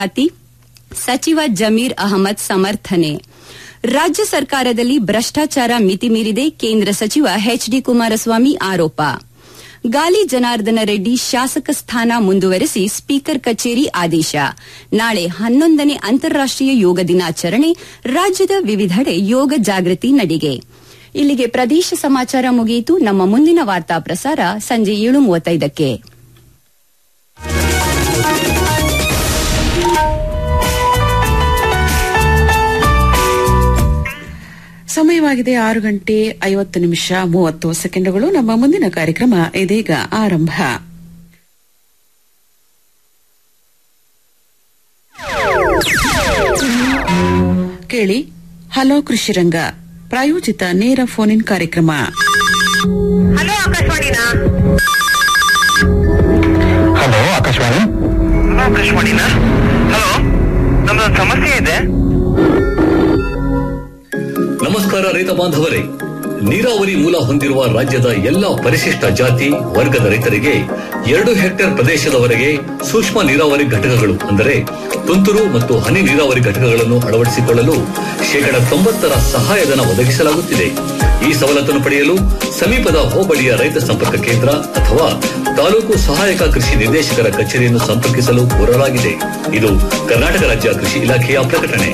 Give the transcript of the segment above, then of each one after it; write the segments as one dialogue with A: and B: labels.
A: ಜಾತಿ ಸಚಿವ ಜಮೀರ್ ಅಹಮದ್ ಸಮರ್ಥನೆ ರಾಜ್ಯ ಸರ್ಕಾರದಲ್ಲಿ ಭ್ರಷ್ಟಾಚಾರ ಮಿತಿ ಮೀರಿದೆ ಕೇಂದ್ರ ಸಚಿವ ಎಚ್ಡಿ ಕುಮಾರಸ್ವಾಮಿ ಆರೋಪ ಗಾಲಿ ಜನಾರ್ದನ ರೆಡ್ಡಿ ಶಾಸಕ ಸ್ಥಾನ ಮುಂದುವರೆಸಿ ಸ್ಪೀಕರ್ ಕಚೇರಿ ಆದೇಶ ನಾಳೆ ಹನ್ನೊಂದನೇ ಅಂತಾರಾಷ್ಟೀಯ ಯೋಗ ದಿನಾಚರಣೆ ರಾಜ್ಯದ ವಿವಿಧೆಡೆ ಯೋಗ ಜಾಗೃತಿ ನಡಿಗೆ ಇಲ್ಲಿಗೆ ಪ್ರದೇಶ ಸಮಾಚಾರ ಮುಗಿಯಿತು ನಮ್ಮ ಮುಂದಿನ ವಾರ್ತಾ ಪ್ರಸಾರ ಸಂಜೆ ಏಳು ಮೂವತ್ತೈದಕ್ಕೆ
B: ಸಮಯವಾಗಿದೆ ಆರು ಗಂಟೆ ಐವತ್ತು ನಿಮಿಷ ಮೂವತ್ತು ಸೆಕೆಂಡುಗಳು ನಮ್ಮ ಮುಂದಿನ ಕಾರ್ಯಕ್ರಮ ಇದೀಗ ಆರಂಭ ಕೇಳಿ ಹಲೋ ಕೃಷಿರಂಗ ಪ್ರಾಯೋಜಿತ ನೇರ ಫೋನ್ ಇನ್ ಕಾರ್ಯಕ್ರಮ
C: ಹಲೋ ಆಕಾಶವಾಣಿನಾ
D: ಹಲೋ ಆಕಾಶವಾಣಿ
C: ಹಲೋ ಆಕಾಶವಾಣಿನಾ ಹಲೋ ನಮ್ದೊಂದು ಸಮಸ್ಯೆ ಇದೆ
E: ನಮಸ್ಕಾರ ರೈತ ಬಾಂಧವರೇ ನೀರಾವರಿ ಮೂಲ ಹೊಂದಿರುವ ರಾಜ್ಯದ ಎಲ್ಲಾ ಪರಿಶಿಷ್ಟ ಜಾತಿ ವರ್ಗದ ರೈತರಿಗೆ ಎರಡು ಹೆಕ್ಟೇರ್ ಪ್ರದೇಶದವರೆಗೆ ಸೂಕ್ಷ್ಮ ನೀರಾವರಿ ಘಟಕಗಳು ಅಂದರೆ ತುಂತುರು ಮತ್ತು ಹನಿ ನೀರಾವರಿ ಘಟಕಗಳನ್ನು ಅಳವಡಿಸಿಕೊಳ್ಳಲು ಶೇಕಡ ತೊಂಬತ್ತರ ಸಹಾಯಧನ ಒದಗಿಸಲಾಗುತ್ತಿದೆ ಈ ಸವಲತ್ತನ್ನು ಪಡೆಯಲು ಸಮೀಪದ ಹೋಬಳಿಯ ರೈತ ಸಂಪರ್ಕ ಕೇಂದ್ರ ಅಥವಾ ತಾಲೂಕು ಸಹಾಯಕ ಕೃಷಿ ನಿರ್ದೇಶಕರ ಕಚೇರಿಯನ್ನು ಸಂಪರ್ಕಿಸಲು ಕೋರಲಾಗಿದೆ ಇದು ಕರ್ನಾಟಕ ರಾಜ್ಯ ಕೃಷಿ ಇಲಾಖೆಯ ಪ್ರಕಟಣೆ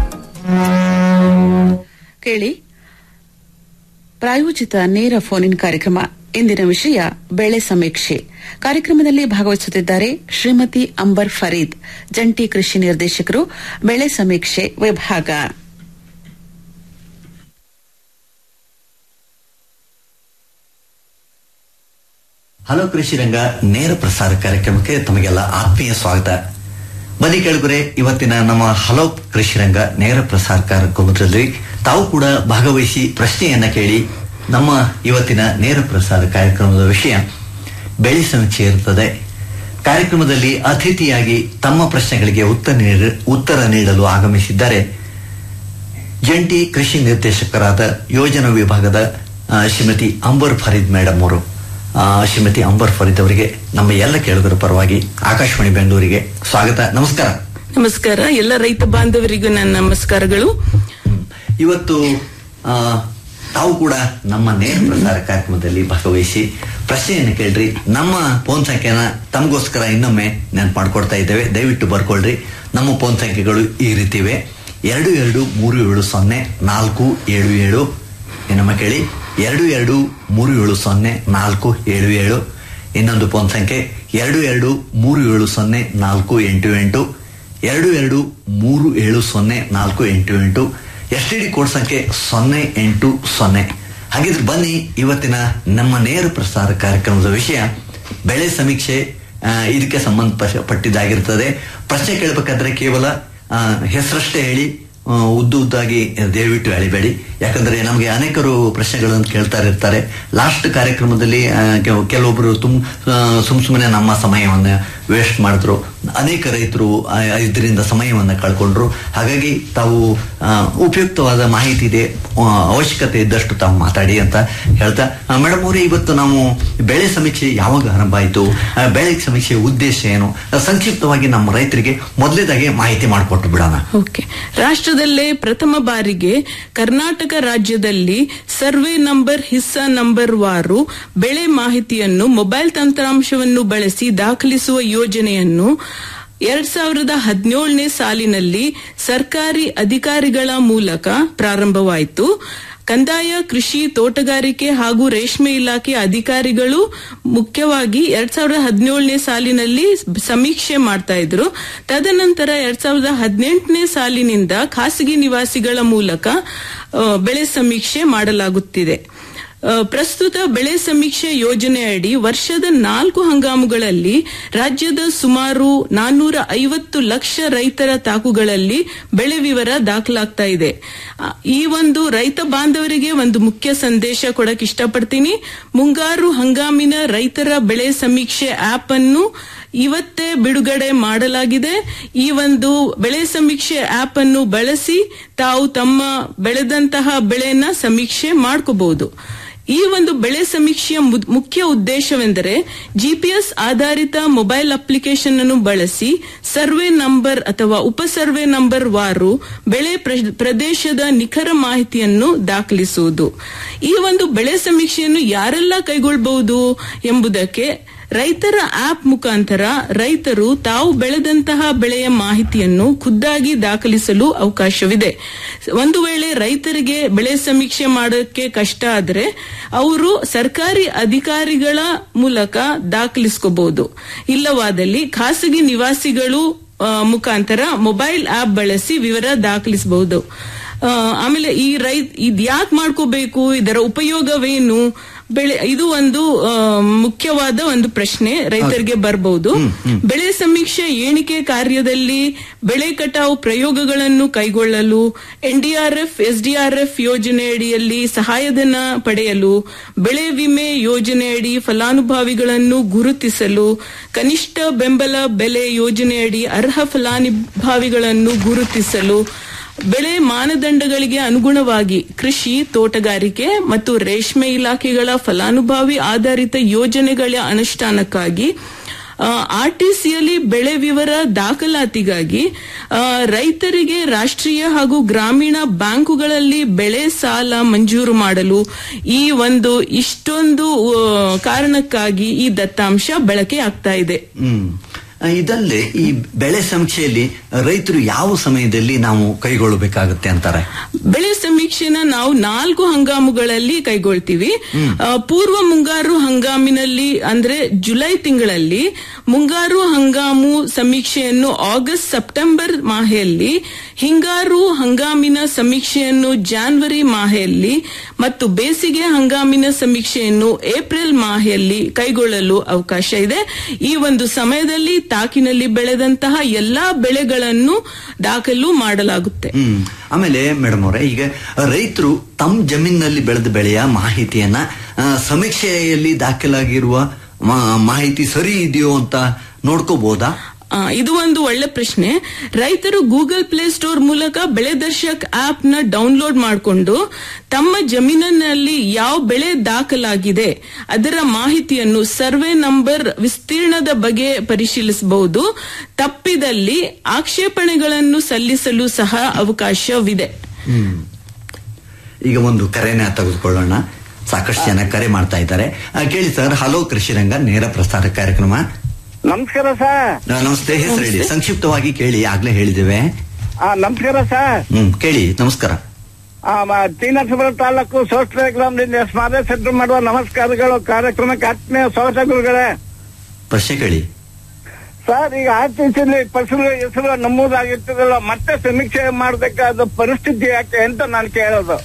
B: ಕೇಳಿ ಪ್ರಾಯೋಜಿತ ನೇರ ಫೋನ್ ಇನ್ ಕಾರ್ಯಕ್ರಮ ಇಂದಿನ ವಿಷಯ ಬೆಳೆ ಸಮೀಕ್ಷೆ ಕಾರ್ಯಕ್ರಮದಲ್ಲಿ ಭಾಗವಹಿಸುತ್ತಿದ್ದಾರೆ ಶ್ರೀಮತಿ ಅಂಬರ್ ಫರೀದ್ ಜಂಟಿ ಕೃಷಿ ನಿರ್ದೇಶಕರು ಬೆಳೆ ಸಮೀಕ್ಷೆ ವಿಭಾಗ
F: ಹಲೋ ಕೃಷಿ ರಂಗ ನೇರ ಪ್ರಸಾರ ಕಾರ್ಯಕ್ರಮಕ್ಕೆ ತಮಗೆಲ್ಲ ಆತ್ಮೀಯ ಸ್ವಾಗತ ಬನ್ನಿ ಕೇಳಿದ್ರೆ ಇವತ್ತಿನ ನಮ್ಮ ಹಲೋ ಕೃಷಿ ರಂಗ ನೇರ ಪ್ರಸಾರ ಕಾರ್ಯಕ್ರಮದಲ್ಲಿ ತಾವು ಕೂಡ ಭಾಗವಹಿಸಿ ಪ್ರಶ್ನೆಯನ್ನ ಕೇಳಿ ನಮ್ಮ ಇವತ್ತಿನ ನೇರ ಪ್ರಸಾರ ಕಾರ್ಯಕ್ರಮದ ವಿಷಯ ಬೆಳೆ ಸಮೀಕ್ಷೆ ಇರುತ್ತದೆ ಕಾರ್ಯಕ್ರಮದಲ್ಲಿ ಅತಿಥಿಯಾಗಿ ತಮ್ಮ ಪ್ರಶ್ನೆಗಳಿಗೆ ಉತ್ತರ ನೀಡ- ಉತ್ತರ ನೀಡಲು ಆಗಮಿಸಿದ್ದಾರೆ ಜಂಟಿ ಕೃಷಿ ನಿರ್ದೇಶಕರಾದ ಯೋಜನಾ ವಿಭಾಗದ ಆ, ಶ್ರೀಮತಿ ಅಂಬರ್ ಫರೀದ್ ಮೇಡಮ್ ಅವರು ಆ, ಶ್ರೀಮತಿ ಅಂಬರ್ ಫರೀದ್ ಅವರಿಗೆ ನಮ್ಮ ಎಲ್ಲ ಕೇಳುಗರ ಪರವಾಗಿ ಆಕಾಶವಾಣಿ ಬೆಂಗಳೂರಿಗೆ ಸ್ವಾಗತ ನಮಸ್ಕಾರ
G: ನಮಸ್ಕಾರ ಎಲ್ಲ ರೈತ ಬಾಂಧವರಿಗೂ ನನ್ನ ನಮಸ್ಕಾರಗಳು
F: ಇವತ್ತು ಆ, ತಾವು ಕೂಡ ನಮ್ಮ ನೇರ ಪ್ರಸಾರ ಕಾರ್ಯಕ್ರಮದಲ್ಲಿ ಭಾಗವಹಿಸಿ ಪ್ರಶ್ನೆಯನ್ನು ಕೇಳ್ರಿ ನಮ್ಮ ಫೋನ್ ಸಂಖ್ಯೆನ ತಮಗೋಸ್ಕರ ಇನ್ನೊಮ್ಮೆ ನೆನಪು ಮಾಡ್ಕೊಡ್ತಾ ಇದ್ದೇವೆ ದಯವಿಟ್ಟು ಬರ್ಕೊಳ್ರಿ ನಮ್ಮ ಫೋನ್ ಸಂಖ್ಯೆಗಳು ಈ ರೀತಿ ಇವೆ ಎರಡು ಎರಡು ಮೂರು ಏಳು ಸೊನ್ನೆ ನಾಲ್ಕು ಏಳು ಏಳು ಇನ್ನೊಮ್ಮೆ ಕೇಳಿ ಎರಡು ಎರಡು ಮೂರು ಏಳು ಸೊನ್ನೆ ನಾಲ್ಕು ಏಳು ಏಳು ಇನ್ನೊಂದು ಫೋನ್ ಸಂಖ್ಯೆ ಎರಡು ಎರಡು ಮೂರು ಏಳು ಸೊನ್ನೆ ನಾಲ್ಕು ಎಂಟು ಎಂಟು ಎರಡು ಎರಡು ಮೂರು ಏಳು ಸೊನ್ನೆ ನಾಲ್ಕು ಎಂಟು ಎಂಟು ಎಸ್ ಟಿ ಡಿ ಕೋಡ್ ಸಂಖ್ಯೆ ಸೊನ್ನೆ ಎಂಟು ಸೊನ್ನೆ ಹಾಗಿದ್ರೆ ಬನ್ನಿ ಇವತ್ತಿನ ನಮ್ಮ ನೇರ ಪ್ರಸಾರ ಕಾರ್ಯಕ್ರಮದ ವಿಷಯ ಬೆಳೆ ಸಮೀಕ್ಷೆ ಆ, ಇದಕ್ಕೆ ಸಂಬಂಧಪಟ್ಟಿದ್ದಾಗಿರ್ತದೆ ಪ್ರಶ್ನೆ ಕೇಳಬೇಕಾದ್ರೆ ಕೇವಲ ಆ, ಹೆಸರಷ್ಟೇ ಹೇಳಿ ಆ, ಉದ್ದು ಉದ್ದಾಗಿ ದಯವಿಟ್ಟು ಎಳಿಬೇಡಿ ಯಾಕಂದ್ರೆ ನಮಗೆ ಅನೇಕರು ಪ್ರಶ್ನೆಗಳನ್ನು ಕೇಳ್ತಾ ಇರ್ತಾರೆ ಲಾಸ್ಟ್ ಕಾರ್ಯಕ್ರಮದಲ್ಲಿ ಆ, ಕೆಲ- ಕೆಲವೊಬ್ರು ತುಮ್ ಆ, ಸುಮ್ ಸುಮ್ಮನೆ ನಮ್ಮ ಸಮಯವನ್ನ ವೇಸ್ಟ್ ಮಾಡಿದ್ರು ಅನೇಕ ರೈತರು ಆ, ಇದರಿಂದ ಸಮಯವನ್ನ ಕಳ್ಕೊಂಡ್ರು ಹಾಗಾಗಿ ತಾವು ಆ, ಉಪಯುಕ್ತವಾದ ಮಾಹಿತಿ ಇದೆ ಆ, ಅವಶ್ಯಕತೆ ಇದ್ದಷ್ಟು ತಾವು ಮಾತಾಡಿ ಅಂತ ಹೇಳ್ತಾ ಮೇಡಮ್ ಅವರೇ ಇವತ್ತು ನಾವು ಬೆಳೆ ಸಮೀಕ್ಷೆ ಯಾವಾಗ ಆರಂಭ ಆಯಿತು ಆ, ಬೆಳೆ ಸಮೀಕ್ಷೆ ಉದ್ದೇಶ ಏನು ಆ, ಸಂಕ್ಷಿಪ್ತವಾಗಿ ನಮ್ಮ ರೈತರಿಗೆ ಮೊದಲೇದಾಗಿ ಮಾಹಿತಿ ಮಾಡಿಕೊಟ್ಟು ಬಿಡೋಣ
G: ಓಕೆ ರಾಷ್ಟ್ರದಲ್ಲೇ ಪ್ರಥಮ ಬಾರಿಗೆ ಕರ್ನಾಟಕ ರಾಜ್ಯದಲ್ಲಿ ಸರ್ವೆ ನಂಬರ್ ಹಿಸ್ಸಾ ನಂಬರ್ ವಾರು ಬೆಳೆ ಮಾಹಿತಿಯನ್ನು ಮೊಬೈಲ್ ತಂತ್ರಾಂಶವನ್ನು ಬಳಸಿ ದಾಖಲಿಸುವ ಯೋಜನೆಯನ್ನು ಎರಡ್ ಸಾವಿರದ ಹದಿನೇಳನೇ ಸಾಲಿನಲ್ಲಿ ಸರ್ಕಾರಿ ಅಧಿಕಾರಿಗಳ ಮೂಲಕ ಪ್ರಾರಂಭವಾಯಿತು ಕಂದಾಯ ಕೃಷಿ ತೋಟಗಾರಿಕೆ ಹಾಗೂ ರೇಷ್ಮೆ ಇಲಾಖೆ ಅಧಿಕಾರಿಗಳು ಮುಖ್ಯವಾಗಿ ಎರಡ್ ಸಾವಿರದ ಹದಿನೇಳನೇ ಸಾಲಿನಲ್ಲಿ ಸಮೀಕ್ಷೆ ಮಾಡ್ತಾ ಇದ್ರು ತದನಂತರ ಎರಡ್ ಸಾವಿರದ ಹದಿನೆಂಟನೇ ಸಾಲಿನಿಂದ ಖಾಸಗಿ ನಿವಾಸಿಗಳ ಮೂಲಕ ಆ, ಬೆಳೆ ಸಮೀಕ್ಷೆ ಮಾಡಲಾಗುತ್ತಿದೆ ಆ, ಪ್ರಸ್ತುತ ಬೆಳೆ ಸಮೀಕ್ಷೆ ಯೋಜನೆಯಡಿ ವರ್ಷದ ನಾಲ್ಕು ಹಂಗಾಮುಗಳಲ್ಲಿ ರಾಜ್ಯದ ಸುಮಾರು ನಾನ್ನೂರ ಐವತ್ತು ಲಕ್ಷ ರೈತರ ತಾಕುಗಳಲ್ಲಿ ಬೆಳೆ ವಿವರ ದಾಖಲಾಗ್ತಾ ಇದೆ ಆ, ಈ ಒಂದು ರೈತ ಬಾಂಧವರಿಗೆ ಒಂದು ಮುಖ್ಯ ಸಂದೇಶ ಕೊಡಕ್ ಇಷ್ಟಪಡ್ತೀನಿ ಮುಂಗಾರು ಹಂಗಾಮಿನ ರೈತರ ಬೆಳೆ ಸಮೀಕ್ಷೆ ಆಪ್ ಅನ್ನು ಇವತ್ತೇ ಬಿಡುಗಡೆ ಮಾಡಲಾಗಿದೆ ಈ ಒಂದು ಬೆಳೆ ಸಮೀಕ್ಷೆ ಆಪ್ ಅನ್ನು ಬಳಸಿ ತಾವು ತಮ್ಮ ಬೆಳೆದಂತಹ ಬೆಳೆನ ಸಮೀಕ್ಷೆ ಮಾಡ್ಕೋಬಹುದು ಈ ಒಂದು ಬೆಳೆ ಸಮೀಕ್ಷೆಯ ಮು- ಮುಖ್ಯ ಉದ್ದೇಶವೆಂದರೆ ಜಿಪಿಎಸ್ ಆಧಾರಿತ ಮೊಬೈಲ್ ಅಪ್ಲಿಕೇಶನ್ ಅನ್ನು ಬಳಸಿ ಸರ್ವೆ ನಂಬರ್ ಅಥವಾ ಉಪ ಸರ್ವೆ ನಂಬರ್ ವಾರು ಬೆಳೆ ಪ್ರ- ಪ್ರದೇಶದ ನಿಖರ ಮಾಹಿತಿಯನ್ನು ದಾಖಲಿಸುವುದು ಈ ಒಂದು ಬೆಳೆ ಸಮೀಕ್ಷೆಯನ್ನು ಯಾರೆಲ್ಲ ಕೈಗೊಳ್ಳಬಹುದು ಎಂಬುದಕ್ಕೆ ರೈತರ ಆಪ್ ಮುಖಾಂತರ ರೈತರು ತಾವು ಬೆಳೆದಂತಹ ಬೆಳೆಯ ಮಾಹಿತಿಯನ್ನು ಖುದ್ದಾಗಿ ದಾಖಲಿಸಲು ಅವಕಾಶವಿದೆ ಒಂದು ವೇಳೆ ರೈತರಿಗೆ ಬೆಳೆ ಸಮೀಕ್ಷೆ ಮಾಡೋಕ್ಕೆ ಕಷ್ಟ ಆದರೆ ಅವರು ಸರ್ಕಾರಿ ಅಧಿಕಾರಿಗಳ ಮೂಲಕ ದಾಖಲಿಸ್ಕೋಬಹುದು ಇಲ್ಲವಾದಲ್ಲಿ ಖಾಸಗಿ ನಿವಾಸಿಗಳು ಆ, ಮುಖಾಂತರ ಮೊಬೈಲ್ ಆಪ್ ಬಳಸಿ ವಿವರ ದಾಖಲಿಸಬಹುದು ಆ, ಆಮೇಲೆ ಈ ರೈತ ಇದ್ ಯಾಕೆ ಮಾಡ್ಕೋಬೇಕು ಇದರ ಉಪಯೋಗವೇನು ಬೆಳೆ ಇದು ಒಂದು ಆ, ಮುಖ್ಯವಾದ ಒಂದು ಪ್ರಶ್ನೆ ರೈತರಿಗೆ ಬರಬಹುದು ಬೆಳೆ ಸಮೀಕ್ಷೆ ಎಣಿಕೆ ಕಾರ್ಯದಲ್ಲಿ ಬೆಳೆ ಕಟಾವು ಪ್ರಯೋಗಗಳನ್ನು ಕೈಗೊಳ್ಳಲು ಎನ್ಡಿಆರ್ಎಫ್ ಎಸ್ಡಿಆರ್ಎಫ್ ಯೋಜನೆಯಡಿಯಲ್ಲಿ ಸಹಾಯಧನ ಪಡೆಯಲು ಬೆಳೆ ವಿಮೆ ಯೋಜನೆಯಡಿ ಫಲಾನುಭವಿಗಳನ್ನು ಗುರುತಿಸಲು ಕನಿಷ್ಠ ಬೆಂಬಲ ಬೆಲೆ ಯೋಜನೆಯಡಿ ಅರ್ಹ ಫಲಾನುಭವಿಗಳನ್ನು ಗುರುತಿಸಲು ಬೆಳೆ ಮಾನದಂಡಗಳಿಗೆ ಅನುಗುಣವಾಗಿ ಕೃಷಿ ತೋಟಗಾರಿಕೆ ಮತ್ತು ರೇಷ್ಮೆ ಇಲಾಖೆಗಳ ಫಲಾನುಭವಿ ಆಧಾರಿತ ಯೋಜನೆಗಳ ಅನುಷ್ಠಾನಕ್ಕಾಗಿ ಆರ್ಟಿಸಿಯಲ್ಲಿ ಬೆಳೆ ವಿವರ ದಾಖಲಾತಿಗಾಗಿ ಆ, ರೈತರಿಗೆ ರಾಷ್ಟ್ರೀಯ ಹಾಗೂ ಗ್ರಾಮೀಣ ಬ್ಯಾಂಕುಗಳಲ್ಲಿ ಬೆಳೆ ಸಾಲ ಮಂಜೂರು ಮಾಡಲು ಈ ಒಂದು ಇಷ್ಟೊಂದು ಆ, ಕಾರಣಕ್ಕಾಗಿ ಈ ದತ್ತಾಂಶ ಬಳಕೆ ಆಗ್ತಾ ಇದೆ
F: ಹ್ಮ್ ಆ, ಇದಲ್ಲದೆ ಈ ಬೆಳೆ ಸಮೀಕ್ಷೆಯಲ್ಲಿ ರೈತರು ಯಾವ ಸಮಯದಲ್ಲಿ ನಾವು ಕೈಗೊಳ್ಳಬೇಕಾಗುತ್ತೆ ಅಂತಾರೆ
G: ಬೆಳೆ ಸಮೀಕ್ಷೆನ ನಾವು ನಾಲ್ಕು ಹಂಗಾಮುಗಳಲ್ಲಿ ಕೈಗೊಳ್ತೀವಿ ಆ, ಪೂರ್ವ ಮುಂಗಾರು ಹಂಗಾಮಿನಲ್ಲಿ ಅಂದ್ರೆ ಜುಲೈ ತಿಂಗಳಲ್ಲಿ ಮುಂಗಾರು ಹಂಗಾಮು ಸಮೀಕ್ಷೆಯನ್ನು ಆಗಸ್ಟ್ ಸೆಪ್ಟೆಂಬರ್ ಮಾಹೆಯಲ್ಲಿ ಹಿಂಗಾರು ಹಂಗಾಮಿನ ಸಮೀಕ್ಷೆಯನ್ನು ಜಾನ್ವರಿ ಮಾಹೆಯಲ್ಲಿ ಮತ್ತು ಬೇಸಿಗೆ ಹಂಗಾಮಿನ ಸಮೀಕ್ಷೆಯನ್ನು ಏಪ್ರಿಲ್ ಮಾಹೆಯಲ್ಲಿ ಕೈಗೊಳ್ಳಲು ಅವಕಾಶ ಇದೆ ಈ ಒಂದು ಸಮಯದಲ್ಲಿ ತಾಕಿನಲ್ಲಿ ಬೆಳೆದಂತಹ ಎಲ್ಲಾ ಬೆಳೆಗಳನ್ನು ದಾಖಲು ಮಾಡಲಾಗುತ್ತೆ
F: ಹ್ಮ್ ಆಮೇಲೆ ಮೇಡಮ್ ಅವರೇ ಈಗ ರೈತರು ತಮ್ಮ ಜಮೀನಿನಲ್ಲಿ ಬೆಳೆದ ಬೆಳೆಯ ಮಾಹಿತಿಯನ್ನ ಆ, ಸಮೀಕ್ಷೆಯಲ್ಲಿ ದಾಖಲಾಗಿರುವ ಮಾ- ಮಾಹಿತಿ ಸರಿ ಇದೆಯೋ ಅಂತ ನೋಡ್ಕೋಬಹುದಾ
G: ಆ, ಇದು ಒಂದು ಒಳ್ಳೆ ಪ್ರಶ್ನೆ ರೈತರು ಗೂಗಲ್ ಪ್ಲೇ ಸ್ಟೋರ್ ಮೂಲಕ ಬೆಳೆ ದರ್ಶಕ್ ಆಪ್ ನ ಡೌನ್ಲೋಡ್ ಮಾಡಿಕೊಂಡು ತಮ್ಮ ಜಮೀನಿನಲ್ಲಿ ಯಾವ ಬೆಳೆ ದಾಖಲಾಗಿದೆ ಅದರ ಮಾಹಿತಿಯನ್ನು ಸರ್ವೆ ನಂಬರ್ ವಿಸ್ತೀರ್ಣದ ಬಗ್ಗೆ ಪರಿಶೀಲಿಸಬಹುದು ತಪ್ಪಿದಲ್ಲಿ ಆಕ್ಷೇಪಣೆಗಳನ್ನು ಸಲ್ಲಿಸಲು ಸಹ ಅವಕಾಶವಿದೆ
F: ಹ್ಮ್ ಈಗ ಒಂದು ಕರೆನ ತೆಗೆದುಕೊಳ್ಳೋಣ ಸಾಕಷ್ಟು ಜನ ಕರೆ ಮಾಡ್ತಾ ಇದ್ದಾರೆ ಆ, ಕೇಳಿ ಸರ್ ಹಲೋ ಕೃಷಿರಂಗ ನೇರ ಪ್ರಸಾರ ಕಾರ್ಯಕ್ರಮ
C: ನಮಸ್ಕಾರ ಸರ್
F: ಆ, ನಮಸ್ತೆ ಹೆಸರು ಹೇಳಿ ಸಂಕ್ಷಿಪ್ತವಾಗಿ ಕೇಳಿ ಆಗ್ಲೇ ಹೇಳಿದ್ದೇವೆ
C: ಆ, ನಮಸ್ಕಾರ ಸರ್
F: ಹ್ಮ್ ಕೇಳಿ ನಮಸ್ಕಾರ
C: ಆ, ಮ- ಟಿ ನರಸೀಪುರ ತಾಲೂಕು ಸೋಸ್ಟ್ರ ಗ್ರಾಮದಿಂದ ಸ್ಮಾರಕ ಸೆಂಟರ್ ಮಾಡುವ ನಮಸ್ಕಾರಗಳು ಕಾರ್ಯಕ್ರಮಕ್ಕೆ ಆತ್ಮೀಯ ಸ್ವಾಗತ ಗುರುಗಳೇ
F: ಪ್ರಶ್ನೆ ಕೇಳಿ
C: ಸರ್ ಈಗ ಆರ್ಟಿಸಿಲಿ ಫಸಲು ಹೆಸರು ನಮೂದಾಗಿರ್ತದಲ್ಲ ಮತ್ತೆ ಸಮೀಕ್ಷೆ ಮಾಡಬೇಕಾದ ಪರಿಸ್ಥಿತಿ ಯಾಕೆ ಅಂತ ನಾನು ಕೇಳೋದು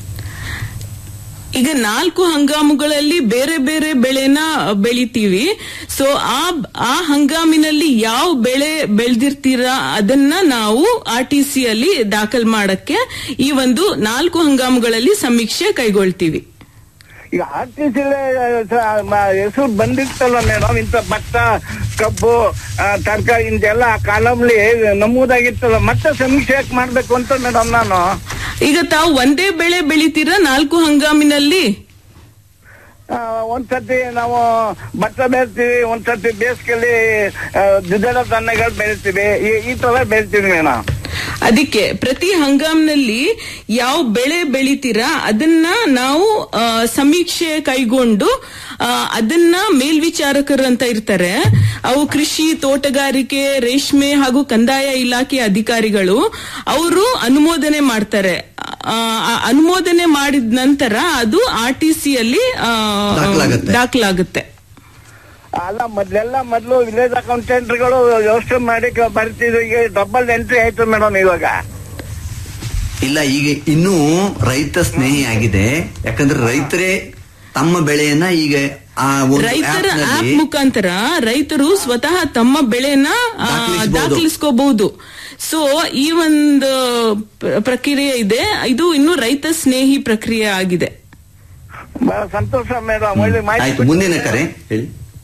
G: ಈಗ ನಾಲ್ಕು ಹಂಗಾಮುಗಳಲ್ಲಿ ಬೇರೆ ಬೇರೆ ಬೆಳೆನ ಬೆಳಿತೀವಿ ಸೊ ಆ ಆ ಹಂಗಾಮಿನಲ್ಲಿ ಯಾವ ಬೆಳೆ ಬೆಳೆದಿರ್ತೀರಾ ಅದನ್ನ ನಾವು ಆರ್ ಟಿ ಸಿ ಅಲ್ಲಿ ದಾಖಲ್ ಮಾಡಕ್ಕೆ ಈ ಒಂದು ನಾಲ್ಕು ಹಂಗಾಮುಗಳಲ್ಲಿ ಸಮೀಕ್ಷೆ ಕೈಗೊಳ್ತೀವಿ
C: ಈಗ ಆರ್ಟಿಸಿಲಿ ಹೆಸರು ಬಂದಿರ್ತಲ್ಲ ಮೇಡಮ್ ಇಂಥ ಭತ್ತ ಕಬ್ಬು ಆ, ತರಕಾರಿ ಇಂದೆಲ್ಲ ಕಾಲಮ್ಲಿ ನಮೂದಾಗಿರ್ತಲ್ಲ ಮತ್ತೆ ಸಮೀಕ್ಷೆ ಯಾಕೆ ಮಾಡ್ಬೇಕು ಅಂತ ಮೇಡಮ್ ನಾನು
G: ಈಗ ತಾವು ಒಂದೇ ಬೆಳೆ ಬೆಳಿತೀರಾ ನಾಲ್ಕು ಹಂಗಾಮಿನಲ್ಲಿ
C: ಆ, ಒಂದ್ಸತಿ ನಾವು ಭತ್ತ ಬೆಳಿತೀವಿ ಒಂದ್ಸತಿ ಬೇಸಿಗೆಯಲ್ಲಿ ಆ, ದ್ವಿದಳ ಧಾನ್ಯಗಳು ಬೆಳಿತೀವಿ ಈ- ಈ ತರ ಬೆಳಿತೀವಿ ಮೇಡಮ್
G: ಅದಕ್ಕೆ ಪ್ರತಿ ಹಂಗಾಮ್ನಲ್ಲಿ ಯಾವ ಬೆಳೆ ಬೆಳಿತೀರಾ ಅದನ್ನ ನಾವು ಆ, ಸಮೀಕ್ಷೆ ಕೈಗೊಂಡು ಆ, ಅದನ್ನ ಮೇಲ್ವಿಚಾರಕರು ಅಂತ ಇರ್ತಾರೆ ಅವು ಕೃಷಿ ತೋಟಗಾರಿಕೆ ರೇಷ್ಮೆ ಹಾಗೂ ಕಂದಾಯ ಇಲಾಖೆ ಅಧಿಕಾರಿಗಳು ಅವರು ಅನುಮೋದನೆ ಮಾಡ್ತಾರೆ ಆ, ಆ ಅನುಮೋದನೆ ಮಾಡಿದ ನಂತರ ಅದು ಆರ್ ಟಿ ಸಿ ಅಲ್ಲಿ ಆ,
F: ದಾಖಲಾಗತ್ತೆ.
G: ದಾಖಲಾಗುತ್ತೆ
C: ಅಲ್ಲ ಮೊದ್ಲೆಲ್ಲ ಮೊದ್ಲು ವಿಲೇಜ್ ಅಕೌಂಟೆಂಟ್ಗಳು ವ್ಯವಸ್ಥೆ ಮಾಡಿ ಕ- ಬರ್ತಿದ್ರು ಈಗ ಡಬಲ್ ಎಂಟ್ರಿ ಆಯ್ತು ಮೇಡಮ್ ಇವಾಗ
F: ಇಲ್ಲ ಈಗ ಇನ್ನೂ ರೈತ ಸ್ನೇಹಿ ಆಗಿದೆ ಯಾಕಂದ್ರೆ ರೈತರೇ ತಮ್ಮ ಬೆಳೆಯನ್ನ ಈಗ ಆ ಒಂದು
G: ರೈತರ
F: app ನಲ್ಲಿ
G: ಆಪ್ ಮುಖಾಂತರ ರೈತರು ಸ್ವತಃ ತಮ್ಮ ಬೆಳೆನ ಆ,
F: ದಾಖಲಿಸ್ಬೋದು.
G: ದಾಖಲಿಸ್ಕೋಬಹುದು ಸೊ ಈ ಒಂದು ಪ್ರ- ಪ್ರಕ್ರಿಯೆ ಇದೆ ಇದು ಇನ್ನು ರೈತ ಸ್ನೇಹಿ ಪ್ರಕ್ರಿಯೆ ಆಗಿದೆ
C: ಬಹಳ ಸಂತೋಷ ಮೇಡಮ್ ಒಳ್ಳೆ ಮಾಹಿತಿ
F: ಆಯ್ತು ಮುಂದಿನ ಕರೆ ಹೇಳಿ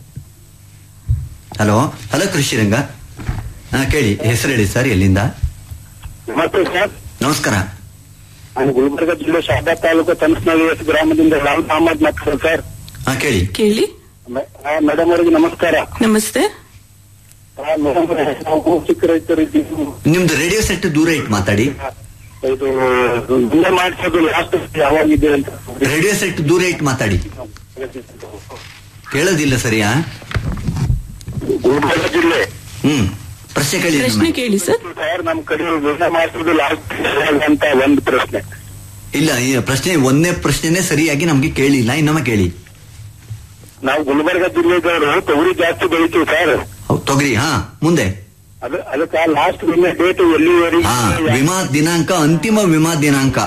F: ಹಲೋ ಹಲೋ ಕೃಷಿರಂಗ ಹಾ ಕೇಳಿ ಹೆಸರು ಹೇಳಿ ಸರ್ ಎಲ್ಲಿಂದ
C: ಮತ್ತೆ ಸರ್
F: ನಮಸ್ಕಾರ
C: ನಾನು ಗುಲ್ಬರ್ಗ ಜಿಲ್ಲೆ ಶಾರದಾ ತಾಲೂಕು ತನಸ್ನಳ್ಳಿ ಎಸ್ ಗ್ರಾಮದಿಂದ ರಾಮ್ ಅಹಮದ್ ಮಾತಾಡೋದು ಸರ್
F: ಹಾ ಕೇಳಿ
G: ಕೇಳಿ
C: ಮೇಡಮ್ ಅವರಿಗೆ ನಮಸ್ಕಾರ
G: ನಮಸ್ತೆ
C: ಆ, ಮೇಡಮ್ ಅವರೇ, ನಾವು ಚಿಕ್ಕ ರೈತರಿದ್ದೀವಿ
F: ನಿಮ್ದು ರೇಡಿಯೋ ಸೆಟ್ ದೂರ ಇಟ್ಟು ಮಾತಾಡಿ
C: ಇದು ಮುಂದೆ ಮಾಡಿಸೋದು ಲಾಸ್ಟ್ ಯಾವಾಗಿದೆ ಅಂತ
F: ರೇಡಿಯೋ ಸೆಟ್ ದೂರ ಇಟ್ಟು ಮಾತಾಡಿ ಕೇಳೋದಿಲ್ಲ ಸರಿಯಾ
C: ಗುಲ್ಬರ್ಗ ಜಿಲ್ಲೆ
F: ಹ್ಮ್ ಪ್ರಶ್ನೆ ಕೇಳಿ
G: ಪ್ರಶ್ನೆ
F: ಇನ್ನೊಮ್ಮೆ.
G: ಕೇಳಿ ಸರ್
C: ಸರ್ ನಮ್ ಕಡೆ ಮುಂದೆ ಮಾಡಿಸೋದು ಲಾಸ್ಟ್ ಅಂತ ಒಂದು ಪ್ರಶ್ನೆ
F: ಇಲ್ಲ ಈ ಪ್ರಶ್ನೆ ಒಂದನೇ ಪ್ರಶ್ನೆನೇ ಸರಿಯಾಗಿ ನಮ್ಗೆ ಕೇಳಿಲ್ಲ ಇನ್ನೊಮ್ಮೆ ಕೇಳಿ
C: ನಾವು ಗುಲ್ಬರ್ಗ ಜಿಲ್ಲೆದವರು ತೊಗರಿ ಜಾಸ್ತಿ ಬೆಳಿತೀವಿ ಸರ್
F: ಹೌದ್, ತೊಗರಿ ಹಾ ಮುಂದೆ
C: ಅದು ಅದಕ್ಕೆ ಲಾಸ್ಟ್ ವಿಮೆ ಡೇಟ್ ಎಲ್ಲಿವರೆಗೆ
F: ಹಾ ವಿಮಾ ದಿನಾಂಕ ಅಂತಿಮ ವಿಮಾ ದಿನಾಂಕ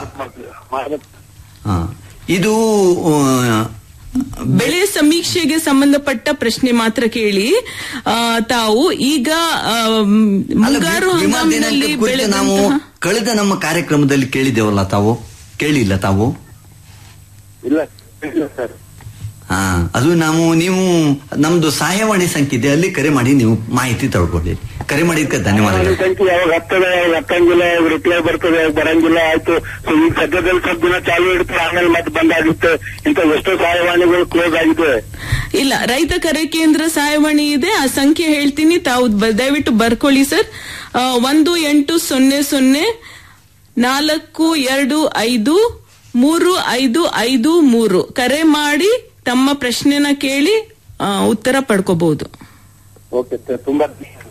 F: ಹಾ ಇದು ಆ,
G: ಬೆಳೆ ಸಮೀಕ್ಷೆಗೆ ಸಂಬಂಧಪಟ್ಟ ಪ್ರಶ್ನೆ ಮಾತ್ರ ಕೇಳಿ ಆ, ತಾವು ಈಗ ಆ, ಮ್,
F: ಅಲ್ಲ,
G: ಮುಂಗಾರು
F: ವಿಮಾ
G: ಹಂಗಾಮಿನಲ್ಲಿ
F: ದಿನಾಂಕ ಕುರಿತು ನಾವು
G: ಬೆಳೆದಂತಹ
F: ಕಳೆದ ನಮ್ಮ ಕಾರ್ಯಕ್ರಮದಲ್ಲಿ ಕೇಳಿದ್ದೇವಲ್ಲ ತಾವು ಕೇಳಿಲ್ಲ ತಾವು
C: ಇಲ್ಲ ಇಲ್ಲ ಸರ್
F: ಹಾ ಅದು ನಾವು ನೀವು ನಮ್ದು ಸಹಾಯವಾಣಿ ಸಂಖ್ಯೆ ಇದೆ ಅಲ್ಲಿ ಕರೆ ಮಾಡಿ ನೀವು ಮಾಹಿತಿ ತಗೊಳ್ಳಿ ಕರೆ ಮಾಡಿದ್ಕೆ ಧನ್ಯವಾದಗಳು
C: ಸಂಖ್ಯೆ ಯಾವಾಗ ಹತ್ತದ ಯಾವಾಗ ಹತ್ತಂಗಿಲ್ಲ ಯಾವಾಗ ರಿಪ್ಲೈ ಬರ್ತದೆ ಯಾವಾಗ ಬರಂಗಿಲ್ಲ ಆಯ್ತು ಸೊ ಈಗ ಸದ್ಯದಲ್ಲಿ ಸ್ವಲ್ಪ ದಿನ ಚಾಲು ಇಡ್ತಾರೆ ಆಮೇಲೆ ಮತ್ತೆ ಬಂದಾಗುತ್ತೆ ಇಂತ ಎಷ್ಟೋ ಸಹಾಯವಾಣಿಗಳು ಕ್ಲೋಸ್ ಆಗಿದೆ
G: ಇಲ್ಲ ರೈತ ಕರೆ ಕೇಂದ್ರ ಸಹಾಯವಾಣಿ ಇದೆ ಆ ಸಂಖ್ಯೆ ಹೇಳ್ತೀನಿ ತಾವು ಬ- ದಯವಿಟ್ಟು ಬರ್ಕೊಳ್ಳಿ ಸರ್ ಆ, ಒಂದು ಎಂಟು ಸೊನ್ನೆ ಸೊನ್ನೆ ನಾಲ್ಕು ಎರಡು ಐದು ಮೂರು ಐದು ಐದು ಮೂರು ಕರೆ ಮಾಡಿ ತಮ್ಮ ಪ್ರಶ್ನೆನ ಕೇಳಿ ಆ, ಉತ್ತರ ಪಡ್ಕೋಬಹುದು
C: ಓಕೆ ತುಂಬಾ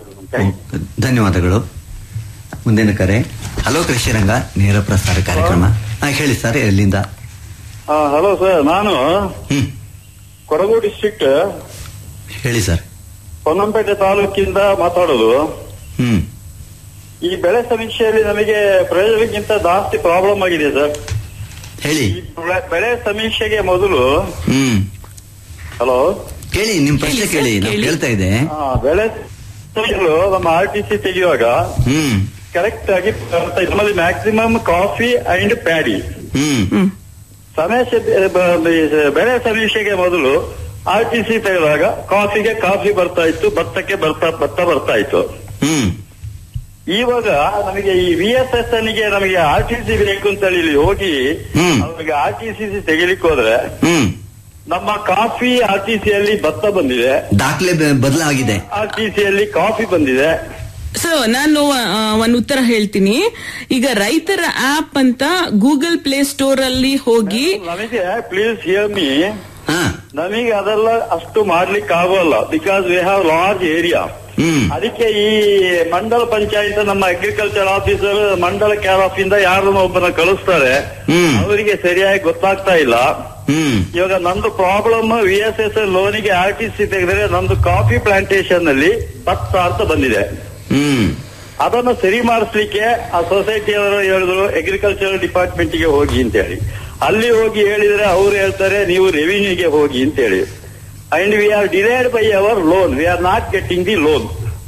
F: ಧನ್ಯವಾದಗಳು ಮುಂದಿನ ಕರೆ ಹಲೋ ಕೃಷಿರಂಗ ನೇರ ಪ್ರಸಾರ ಕಾರ್ಯಕ್ರಮ ಹಾ, ಹೇಳಿ ಸರ್ ಎಲ್ಲಿಂದ
C: ಹಲೋ ಸರ್ ನಾನು
F: ಹ್ಮ್
C: ಕೊಡಗು ಡಿಸ್ಟ್ರಿಕ್ಟ್
F: ಹೇಳಿ ಸರ್
C: ಹೊನ್ನಂಪೇಟೆ ತಾಲೂಕಿಂದ ಮಾತಾಡೋದು
F: ಹ್ಮ್
C: ಈ ಬೆಳೆ ಸಮೀಕ್ಷೆಯಲ್ಲಿ ನಮಗೆ ಪ್ರಯೋಜನಕ್ಕಿಂತ ಜಾಸ್ತಿ ಪ್ರಾಬ್ಲಮ್ ಆಗಿದೆ ಸರ್
F: ಹೇಳಿ
C: ಈ ಬೆಳೆ- ಬೆಳೆ ಸಮೀಕ್ಷೆಗೆ ಮೊದಲು
F: ಹ್ಮ್
C: ಹಲೋ
F: ಕೇಳಿ ನಿಮ್ ಪ್ರಶ್ನೆ
G: ಹೇಳಿ ಸರ್,
F: ಕೇಳಿ ನಾವು
G: ಕೇಳಿ.
F: ಕೇಳ್ತಾ ಇದೆ
C: ಆ, ಬೆಳೆ ಸಮೀಕ್ಷೆಗಳು ನಮ್ಮ ಆರ್ ಟಿ ಸಿ ತೆಗೆಯುವಾಗ
F: ಹ್ಮ್
C: ಕರೆಕ್ಟ್ ಆಗಿ ಬರ್ತಾ ಇದೆ. ನಮ್ಮಲ್ಲಿ ಮ್ಯಾಕ್ಸಿಮಮ್ ಕಾಫಿ ಅಂಡ್ ಪ್ಯಾಡಿ
F: ಹ್ಮ್
G: ಹ್ಮ್
C: ಸಮೀಕ್ಷೆ ಬ- ಬೆಳೆ ಸಮೀಕ್ಷೆಗೆ ಮೊದಲು ಆರ್ ಟಿ ಸಿ ತೆಗೆದಾಗ ಕಾಫಿಗೆ ಕಾಫಿ ಬರ್ತಾ ಇತ್ತು ಭತ್ತಕ್ಕೆ ಬರ್ತಾ ಭತ್ತ ಬರ್ತಾ ಇತ್ತು
F: ಹ್ಮ್
C: ಇವಾಗ ನಮಗೆ ಈ ವಿ ಎಸ್ ಎಸ್ ಗೆ ನಮಗೆ ಆರ್ ಟಿ ಸಿ ಬೇಕು ಅಂತ ಹೇಳಿ ಇಲ್ಲಿ ಹೋಗಿ
F: ಹ್ಮ್.
C: ಅವ್ರಿಗೆ ಆರ್ ಟಿ ಸಿ ತೆಗಿಲಿಕ್ಕೆ ಹೋದ್ರೆ
F: ಹ್ಮ್
C: ನಮ್ಮ ಕಾಫಿ ಆರ್ ಟಿ ಸಿ ಅಲ್ಲಿ ಭತ್ತ ಬಂದಿದೆ
F: ದಾಖಲೆ ಬ- ಬದಲಾಗಿದೆ
C: ಆರ್ ಟಿ ಸಿ ಅಲ್ಲಿ ಕಾಫಿ ಬಂದಿದೆ
G: ಸೊ ನಾನು ಆ, ಒಂದ್ ಉತ್ತರ ಹೇಳ್ತೀನಿ ಈಗ ರೈತರ ಆಪ್ ಅಂತ ಗೂಗಲ್ ಪ್ಲೇ ಸ್ಟೋರ್ ಅಲ್ಲಿ ಹೋಗಿ
C: ನಮಗೆ ಪ್ಲೀಸ್ ಹಿಯರ್ ಮೀ
F: ಹಾ
C: ನಮಗೆ ಅದೆಲ್ಲ ಅಷ್ಟು ಮಾಡ್ಲಿಕ್ಕೆ ಆಗೋಲ್ಲ because we have large area
F: ಹ್ಮ್
C: ಅದಕ್ಕೆ ಈ ಮಂಡಲ ಪಂಚಾಯತ್ ನಮ್ಮ ಅಗ್ರಿಕಲ್ಚರ್ ಆಫೀಸರ್ ಮಂಡಲ ಕೇರ್ ಆಫ್ ಇಂದ ಯಾರನ್ನ ಒಬ್ಬನ ಕಳಿಸ್ತಾರೆ
F: ಹ್ಮ್.
C: ಅವರಿಗೆ ಸರಿಯಾಗಿ ಗೊತ್ತಾಗ್ತಾ ಇಲ್ಲ
F: ಹ್ಮ್
C: ಇವಾಗ ನಂದು ಪ್ರಾಬ್ಲಮ್ ವಿ ಎಸ್ ಎಸ್ ಲೋನಿಗೆ ಆರ್ ಟಿ ಸಿ ತೆಗೆದ್ರೆ ನಂದು ಕಾಫಿ ಪ್ಲಾಂಟೇಶನ್ ನಲ್ಲಿ ಭತ್ತ ಅಂತ ಬಂದಿದೆ
F: ಹ್ಮ್
C: ಅದನ್ನು ಸರಿ ಮಾಡಿಸ್ಲಿಕ್ಕೆ ಆ ಸೊಸೈಟಿಯವರು ಹೇಳಿದ್ರು ಅಗ್ರಿಕಲ್ಚರ್ ಡಿಪಾರ್ಟ್ಮೆಂಟ್ ಗೆ ಹೋಗಿ ಅಂತ ಹೇಳಿ ಅಲ್ಲಿ ಹೋಗಿ ಹೇಳಿದ್ರೆ ಅವ್ರು ಹೇಳ್ತಾರೆ ನೀವು ರೆವಿನ್ಯೂಗೆ ಹೋಗಿ ಅಂತ ಹೇಳಿ and we are delayed by our loan we are not getting the loan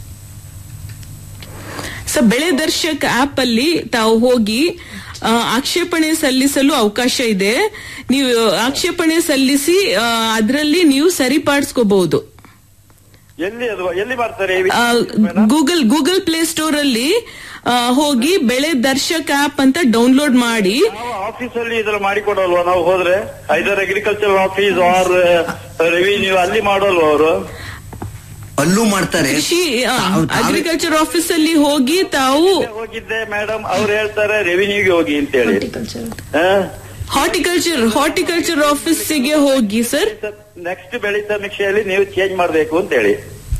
G: so Bele Darshak app ಅಲ್ಲಿ ತಾವು ಹೋಗಿ ಆ, ಆಕ್ಷೇಪಣೆ ಸಲ್ಲಿಸಲು ಅವಕಾಶ ಇದೆ ನೀವು ಆಕ್ಷೇಪಣೆ ಸಲ್ಲಿಸಿ ಅದರಲ್ಲಿ ನೀವು ಸರಿಪಡಿಸ್ಕೋಬಹುದು
C: ಎಲ್ಲಿ ಅದು ಎಲ್ಲಿ ಮಾಡ್ತಾರೆ ಈ
G: ಆ,
C: madam?
G: Google Google play store ಅಲ್ಲಿ ಆ, ಹೋಗಿ ಬೆಳೆ ದರ್ಶಕ್ ಆಪ್ ಅಂತ ಡೌನ್ಲೋಡ್ ಮಾಡಿ
C: ನಾವು ಆಫೀಸ್ ಅಲ್ಲಿ ಇದ್ರ ಮಾಡಿಕೊಡಲ್ವಾ ನಾವು ಹೋದ್ರೆ either agriculture office or revenue ಅಲ್ಲಿ ಮಾಡೋಲ್ವಾ ಅವರು
F: ಅಲ್ಲೂ ಮಾಡ್ತಾರೆ
G: ಕೃಷಿ
F: ತಾವು- ತಾವೇ-
G: ಅಗ್ರಿಕಲ್ಚರ್ ಆಫೀಸ್ ಅಲ್ಲಿ ಹೋಗಿ ತಾವು
C: ಹೋಗಿದ್ದೆ ಮೇಡಮ್ ಅವ್ರು ಹೇಳ್ತಾರೆ ರೆವಿನ್ಯೂಗೆ ಹೋಗಿ ಅಂತ ಹೇಳಿ
G: ಹಾರ್ಟಿಕಲ್ಚರ್ ಹಾರ್ಟಿಕಲ್ಚರ್ ಆಫೀಸಿಗೆ ಹೋಗಿ ಸರ್
C: ನೆಕ್ಸ್ಟ್ ಬೆಳೆ ಸಮೀಕ್ಷೆಯಲ್ಲಿ ನೀವು ಚೇಂಜ್ ಮಾಡಬೇಕು ಅಂತ ಹೇಳಿ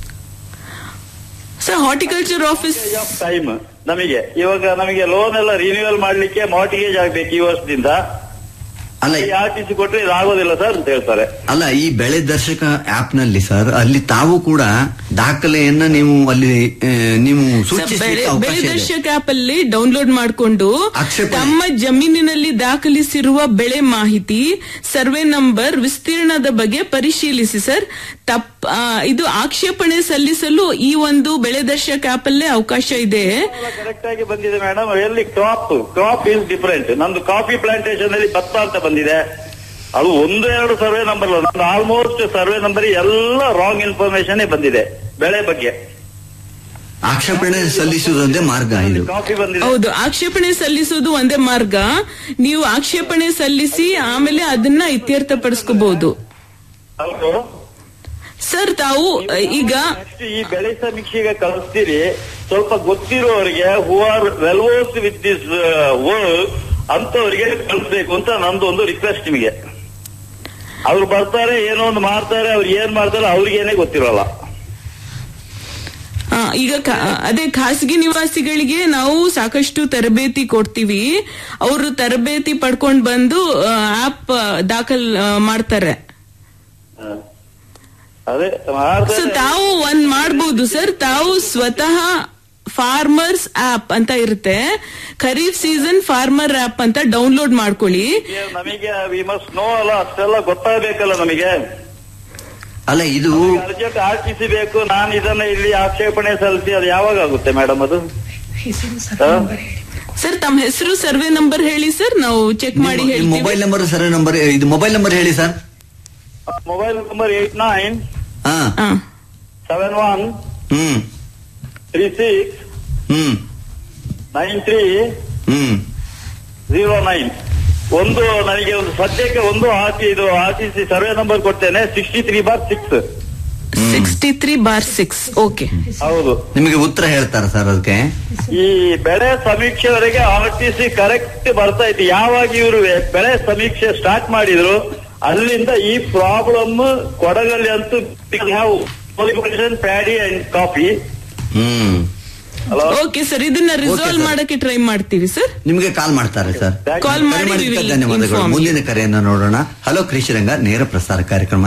G: ಸರ್ ಹಾರ್ಟಿಕಲ್ಚರ್ ಆಫೀಸ್
C: ಟೈಮ್ ನಮಗೆ ಇವಾಗ ನಮಗೆ ಲೋನ್ ಎಲ್ಲ ರಿನ್ಯೂವಲ್ ಮಾಡ್ಲಿಕ್ಕೆ ಮಾರ್ಟಿಗೇಜ್ ಆಗ್ಬೇಕು ಈ ವರ್ಷದಿಂದ
F: ಅಲ್ಲ
C: ಆರ್ ಟಿ ಸಿ ಕೊಟ್ರೆ ಇದು ಆಗೋದಿಲ್ಲ ಸರ್ ಅಂತ ಹೇಳ್ತಾರೆ
F: ಅಲ್ಲ ಈ ಬೆಳೆ ದರ್ಶಕ ಆಪ್ ನಲ್ಲಿ ಸರ್ ಅಲ್ಲಿ ತಾವು ಕೂಡ ದಾಖಲೆಯನ್ನ ನೀವು ಅಲ್ಲಿ ಆ, ನೀವು
G: ಸರ್,
F: ಸೂಚಿಸಲಿಕ್ಕೆ
G: ಬೆಳೆ
F: ಅವಕಾಶ ಇದೆ
G: ದರ್ಶಕ ಆಪ್ ಅಲ್ಲಿ ಡೌನ್ಲೋಡ್ ಮಾಡಿಕೊಂಡು
F: ಆಕ್ಷೇಪಣೆ.
G: ತಮ್ಮ ಜಮೀನಿನಲ್ಲಿ ದಾಖಲಿಸಿರುವ ಬೆಳೆ ಮಾಹಿತಿ ಸರ್ವೆ ನಂಬರ್ ವಿಸ್ತೀರ್ಣದ ಬಗ್ಗೆ ಪರಿಶೀಲಿಸಿ ಸರ್ ತಪ್ ಆ, ಇದು ಆಕ್ಷೇಪಣೆ ಸಲ್ಲಿಸಲು ಈ ಒಂದು ಬೆಳೆ ದರ್ಶಕ ಆಪ್ ಅಲ್ಲೇ ಅವಕಾಶ ಇದೆ
C: ಕರೆಕ್ಟ್ ಆಗಿ ಬಂದಿದೆ ಮೇಡಮ್ ಎಲ್ಲಿ ಕ್ರಾಪ್ ಕ್ರಾಪ್ ಇಸ್ ಡಿಫರೆಂಟ್ ನಂದು ಕಾಫಿ ಪ್ಲಾಂಟೇಶನ್ ಅಲ್ಲಿ ಭತ್ತ ಅಂತ ಬಂದಿದೆ ಅದು ಒಂದು ಎರಡು ಸರ್ವೆ ನಂಬರ್ ನಂದು ಆಲ್ಮೋಸ್ಟ್ ಸರ್ವೆ ನಂಬರ್ ಎಲ್ಲ ರಾಂಗ್ ಇನ್ಫಾರ್ಮೇಶನ್ ಬಂದಿದೆ ಬೆಳೆ ಬಗ್ಗೆ
F: ಆಕ್ಷೇಪಣೆ ಸಲ್ಲಿಸುವುದೊಂದೇ ಮಾರ್ಗ ಇದು
C: ಕಾಫಿ ಬಂದಿದೆ
G: ಹೌದು ಆಕ್ಷೇಪಣೆ ಸಲ್ಲಿಸೋದು ಒಂದೇ ಮಾರ್ಗ ನೀವು ಆಕ್ಷೇಪಣೆ ಸಲ್ಲಿಸಿ ಆಮೇಲೆ ಅದನ್ನ ಇತ್ಯರ್ಥಪಡಿಸ್ಕೋಬಹುದು
C: ಹೌದು
G: ಸರ್ ತಾವು ಅ, ಈಗ
C: ನೆಕ್ಸ್ಟ್ ಈ ಬೆಳೆ ಸಮೀಕ್ಷೆಗೆ ಕಳಿಸ್ತೀರಿ ಸ್ವಲ್ಪ ಗೊತ್ತಿರೋರಿಗೆ who are well versed with this work ಅಂತವರಿಗೆ ಕಳಿಸ್ಬೇಕು ಅಂತ ನಂದು ಒಂದು ರಿಕ್ವೆಸ್ಟ್ ನಿಮಗೆ ಅವ್ರು ಬರ್ತಾರೆ ಏನೋ ಒಂದು ಮಾಡ್ತಾರೆ ಅವ್ರು ಏನ್ ಮಾಡ್ತಾರೆ ಅವ್ರಿಗೇನೆ ಗೊತ್ತಿರೋಲ್ಲ
G: ಆ, ಈಗ ಖಾ- ಅದೇ ಖಾಸಗಿ ನಿವಾಸಿಗಳಿಗೆ ನಾವು ಸಾಕಷ್ಟು ತರಬೇತಿ ಕೊಡ್ತೀವಿ ಅವರು ತರಬೇತಿ ಪಡ್ಕೊಂಡ್ ಬಂದು ಆಪ್ ದಾಖಲ್ ಆ, ಮಾಡ್ತಾರೆ
C: ಅದೇ
G: ಸೊ
C: ಮಾಡ್ತಾರೆ
G: ತಾವು ಒಂದ್ ಮಾಡ್ಬೋದು ಸರ್ ತಾವು ಸ್ವತಃ ಫಾರ್ಮರ್ಸ್ ಆಪ್ ಅಂತ ಇರುತ್ತೆ ಖರೀಫ್ ಸೀಸನ್ ಫಾರ್ಮರ್ ಆಪ್ ಅಂತ ಡೌನ್ಲೋಡ್ ಮಾಡ್ಕೊಳ್ಳಿ
C: ನಮಗೆ ವಿ ಮಸ್ಟ್ ನೋ ಅಲ್ಲ ಅಷ್ಟೆಲ್ಲ ಗೊತ್ತಾಗಬೇಕಲ್ಲ ನಮಗೆ
F: ಅಲ್ಲ ಇದು
C: ಅರ್ಜೆಂಟ್ ಆರ್ಟಿಸಿ ಬೇಕು ನಾನು ಇದನ್ನ ಇಲ್ಲಿ ಆಕ್ಷೇಪಣೆ ಸಲ್ಲಿಸಿ ಅದು ಯಾವಾಗ ಆಗುತ್ತೆ ಮೇಡಮ್ ಅದು ಹಾ?
G: ಸರ್ ತಮ್ಮ ಹೆಸರು ಸರ್ವೆ ನಂಬರ್ ಹೇಳಿ ಸರ್ ನಾವು ಚೆಕ್ ಮಾಡಿ ಹೇಳ್ತೀವಿ
F: ಮೊಬೈಲ್ ನಂಬರ್ ಸರ್ ನಂಬರ್ ಇದು ಮೊಬೈಲ್ ನಂಬರ್ ಹೇಳಿ sir
C: mobile number eight nine
F: ಹಾ
G: ಹಾ.
C: ಸೆವೆನ್ ಒನ್
F: ಹ್ಮ್
C: ತ್ರೀ ಸಿಕ್ಸ್
F: ಹ್ಮ್
C: ನೈನ್ ತ್ರೀ
F: ಹ್ಮ್
C: ಜೀರೋ ನೈನ್ ಒಂದು ನನಗೆ ಒಂದು ಸದ್ಯಕ್ಕೆ ಒಂದು ಆರ್ಟಿ ಇದು R T C survey number ಕೊಡ್ತೇನೆ sixty three bar six
G: sixty three bar six okay
C: ಹೌದು
F: ನಿಮಗೆ ಉತ್ತರ ಹೇಳ್ತಾರ ಸರ್ ಅದಕ್ಕೆ
C: ಈ ಬೆಳೆ ಸಮೀಕ್ಷೆವರೆಗೆ ಆರ್ ಟಿ ಸಿ ಕರೆಕ್ಟ್ ಬರ್ತಾ ಇತ್ತು ಯಾವಾಗ ಇವರು ಬೆಳೆ ಸಮೀಕ್ಷೆ ಸ್ಟಾರ್ಟ್ ಮಾಡಿದ್ರು ಅಲ್ಲಿಂದ ಈ ಪ್ರಾಬ್ಲಮ್ ಕೊಡಗಲ್ಲಿ ಅಂತೂ ಪ್ಯಾಡಿ ಅಂಡ್ ಕಾಫಿ
F: ಹ್ಮ್
C: ಅಲ್ಲ
G: ಓಕೆ ಸರ್ ಇದನ್ನ ರಿಸಾಲ್ವ್
F: sir.
G: ಮಾಡಕ್ಕೆ ಟ್ರೈ ಮಾಡ್ತೀವಿ ಸರ್
F: ನಿಮಗೆ ಕಾಲ್ ಮಾಡ್ತಾರೆ ಸರ್
G: ಕಾಲ್
F: ಕರೆ
G: ಮಾಡಿ we
F: ಮಾಡಿದ್ದಕ್ಕೆ
G: will
F: ಧನ್ಯವಾದಗಳು
G: inform you.
F: ಮುಂದಿನ ಕರೆಯನ್ನ ನೋಡೋಣ ಹಲೋ ಕೃಷಿರಂಗ ನೇರ ಪ್ರಸಾರ ಕಾರ್ಯಕ್ರಮ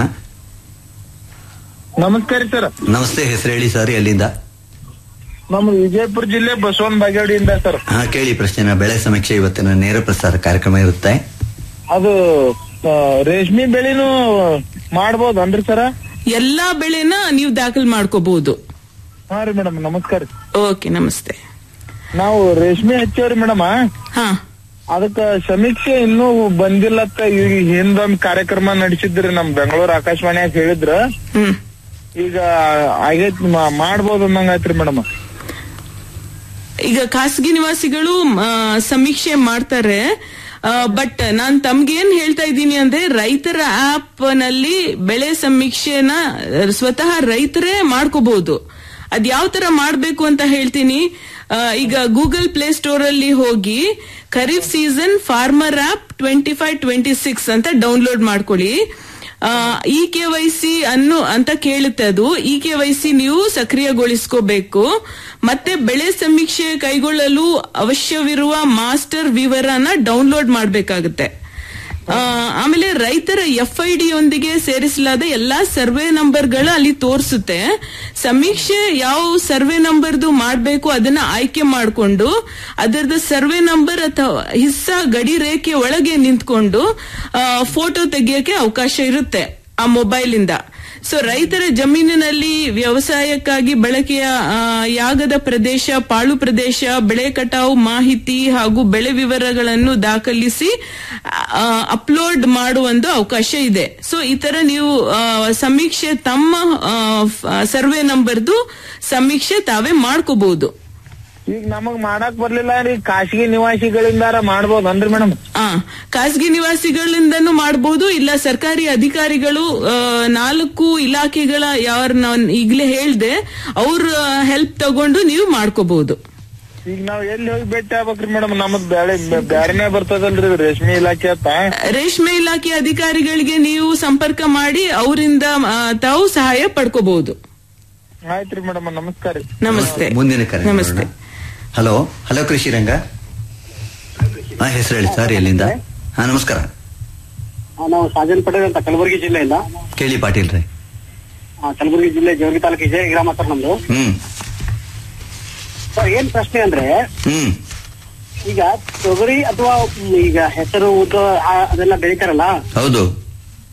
H: ನಮಸ್ಕಾರ ಸರ್
F: ನಮಸ್ತೆ ಹೆಸರು ಹೇಳಿ ಸರ್ ಎಲ್ಲಿಂದ
H: ನಮ್ಮ ವಿಜಯಪುರ ಜಿಲ್ಲೆ ಬಸವನ ಬಾಗೇವಾಡಿಯಿಂದ ಸರ್
F: ಹಾ ಕೇಳಿ ಪ್ರಶ್ನೆನ ಬೆಳೆ ಸಮೀಕ್ಷೆ ಇವತ್ತಿನ ನೇರ ಪ್ರಸಾರ ಕಾರ್ಯಕ್ರಮ ಇರುತ್ತೆ
H: ಅದು ಆ, ರೇಷ್ಮೆ ಬೆಳೆನು ಮಾಡ್ಬೋದು ಅನ್ರಿ ಸರ
G: ಎಲ್ಲಾ ಬೆಳೆನ ನೀವು ದಾಖಲ್ ಮಾಡ್ಕೋಬಹುದು
H: ಹಾ ರೀ ಮೇಡಮ್ ನಮಸ್ಕಾರ
G: ಓಕೆ ನಮಸ್ತೆ
H: ನಾವು ರೇಷ್ಮೆ ಹಚ್ಚೇವ್ರಿ ಮೇಡಮ್
G: ಹಾ
H: ಅದಕ್ಕ ಸಮೀಕ್ಷೆ ಇನ್ನೂ ಬಂದಿಲ್ಲತ್ತ ಈಗ ಹಿಂದೊಂದ್ ಕಾರ್ಯಕ್ರಮ ನಡೆಸಿದ್ರಿ ನಮ್ ಬೆಂಗಳೂರು ಆಕಾಶವಾಣಿಯಾಗ ಹೇಳಿದ್ರ
G: ಹ್ಮ್
H: ಈಗ ಆಗೈತ್ ಮಾ- ಮಾಡ್ಬೋದು ಅನ್ನಂಗ ಆಯ್ತ್ರಿ ಮೇಡಮ್
G: ಈಗ ಖಾಸಗಿ ನಿವಾಸಿಗಳು ಆ, ಸಮೀಕ್ಷೆ ಮಾಡ್ತಾರೆ ಬಟ್ ನಾನ್ ತಮ್ಗೆ ಏನ್ ಹೇಳ್ತಾ ಇದ್ದೀನಿ ಅಂದ್ರೆ ರೈತರ ಆಪ್ ನಲ್ಲಿ ಬೆಳೆ ಸಮೀಕ್ಷೆನ ಆ, ಸ್ವತಃ ರೈತರೇ ಮಾಡ್ಕೋಬಹುದು ಅದ್ ಯಾವ ತರ ಮಾಡ್ಬೇಕು ಅಂತ ಹೇಳ್ತೀನಿ ಆ, ಈಗ ಗೂಗಲ್ ಪ್ಲೇ ಸ್ಟೋರ್ ಅಲ್ಲಿ ಹೋಗಿ kharif season farmer app twenty five twenty six ಅಂತ ಡೌನ್ಲೋಡ್ ಮಾಡ್ಕೊಳ್ಳಿ ಇ ಕೆ ವೈ ಸಿ ಅನ್ನು ಅಂತ ಕೇಳುತ್ತೆ ಅದು ಇ ಕೆ ವೈ ಸಿ ನೀವು ಸಕ್ರಿಯಗೊಳಿಸ್ಕೋಬೇಕು ಮತ್ತೆ ಬೆಳೆ ಸಮೀಕ್ಷೆ ಕೈಗೊಳ್ಳಲು ಅವಶ್ಯವಿರುವ ಮಾಸ್ಟರ್ ವಿವರನ ಡೌನ್ಲೋಡ್ ಮಾಡಬೇಕಾಗುತ್ತೆ ಆಮೇಲೆ ರೈತರ ಎಫ್ ಐ ಡಿ ಯೊಂದಿಗೆ ಸೇರಿಸಲಾದ ಎಲ್ಲಾ ಸರ್ವೆ ನಂಬರ್ಗಳು ಅಲ್ಲಿ ತೋರಿಸುತ್ತೆ ಸಮೀಕ್ಷೆ ಯಾವ ಸರ್ವೆ ನಂಬರ್ದು ಮಾಡಬೇಕು ಅದನ್ನ ಆಯ್ಕೆ ಮಾಡಿಕೊಂಡು ಅದರದ ಸರ್ವೆ ನಂಬರ್ ಅಥವಾ ಹಿಸ್ಸ ಗಡಿ ರೇಖೆ ಒಳಗೆ ನಿಂತ್ಕೊಂಡು ಫೋಟೋ ತೆಗಿಯಕ್ಕೆ ಅವಕಾಶ ಇರುತ್ತೆ ಆ ಮೊಬೈಲ್ ಇಂದ ಸೊ ರೈತರ ಜಮೀನಿನಲ್ಲಿ ವ್ಯವಸಾಯಕ್ಕಾಗಿ ಬಳಕೆಯ ಆ, ಯಾಗದ ಪ್ರದೇಶ ಪಾಳು ಪ್ರದೇಶ ಬೆಳೆ ಕಟಾವು ಮಾಹಿತಿ ಹಾಗೂ ಬೆಳೆ ವಿವರಗಳನ್ನು ದಾಖಲಿಸಿ ಆ, ಅಪ್ಲೋಡ್ ಮಾಡುವಂದು ಅವಕಾಶ ಇದೆ ಸೊ ಈ ತರ ನೀವು ಆ, ಸಮೀಕ್ಷೆ ತಮ್ಮ ಆ, ಫ್- ಸರ್ವೆ ನಂಬರ್ದು ಸಮೀಕ್ಷೆ ತಾವೇ ಮಾಡ್ಕೋಬಹುದು
H: ಈಗ ನಮಗ್ ಮಾಡಕ್ ಬರ್ಲಿಲ್ಲ ರೀ ಖಾಸಗಿ ನಿವಾಸಿಗಳಿಂದಾರ ಮಾಡ್ಬೋದು ಅನ್ರಿ ಮೇಡಮ್
G: ಆ ಖಾಸಗಿ ನಿವಾಸಿಗಳಿಂದನೂ ಮಾಡಬಹುದು ಇಲ್ಲ ಸರ್ಕಾರಿ ಅಧಿಕಾರಿಗಳು ಆ, ನಾಲ್ಕು ಇಲಾಖೆಗಳ ಯಾರ ನಾನು ಈಗಲೇ ಹೇಳ್ದೆ ಅವ್ರ ಹೆಲ್ಪ್ ತಗೊಂಡು ನೀವು ಮಾಡ್ಕೋಬಹುದು
H: ಈಗ ನಾವ್ ಎಲ್ಲಿ ಹೋಗಿ ಭೇಟಿ ಆಗ್ಬೇಕ್ರಿ ಮೇಡಮ್ ನಮಗ್ ಬ್ಯಾಳೆ ಬ್ಯಾರೆನೇ ಬರ್ತದಲ್ರಿ ಇದು ರೇಷ್ಮೆ ಇಲಾಖೆ ಅಂತ
G: ರೇಷ್ಮೆ ಇಲಾಖೆ ಅಧಿಕಾರಿಗಳಿಗೆ ನೀವು ಸಂಪರ್ಕ ಮಾಡಿ ಅವರಿಂದ ತಾವು ಸಹಾಯ ಪಡ್ಕೋಬಹುದು
H: ಆಯ್ತ್ರಿ ಮೇಡಮ್ ನಮಸ್ಕಾರ ರೀ
G: ನಮಸ್ತೆ
F: ಮುಂದಿನ ಕರೆ
G: ನಮಸ್ತೆ
F: ಹಲೋ ಹಲೋ ಕೃಷಿರಂಗ ಹಾ ಹೆಸರು ಹೇಳಿ ಸರ್ ಎಲ್ಲಿಂದ ಹಾ ನಮಸ್ಕಾರ
I: ನಾವು ಸಾಜನ್ ಪಟೇಲ್ ಅಂತ ಕಲಬುರಗಿ ಜಿಲ್ಲೆಯಿಂದ
F: ಕೇಳಿ ಪಾಟೀಲ್ ರೀ
I: ಆ, ಕಲಬುರಗಿ ಜಿಲ್ಲೆ ಜೋಗಿ ತಾಲೂಕು ವಿಜಯ ಗ್ರಾಮ ಸರ್ ನಮ್ದು
F: ಹ್ಮ್
I: ಸರ್ ಏನ್ ಪ್ರಶ್ನೆ ಅಂದ್ರೆ
F: ಹ್ಮ್
I: ಈಗ ತೊಗರಿ ಅಥವಾ ಮ್, ಈಗ ಹೆಸರು ಉದ್ದು ಆ, ಅದೆಲ್ಲ ಬೆಳಿತಾರಲ್ಲ
F: ಹೌದು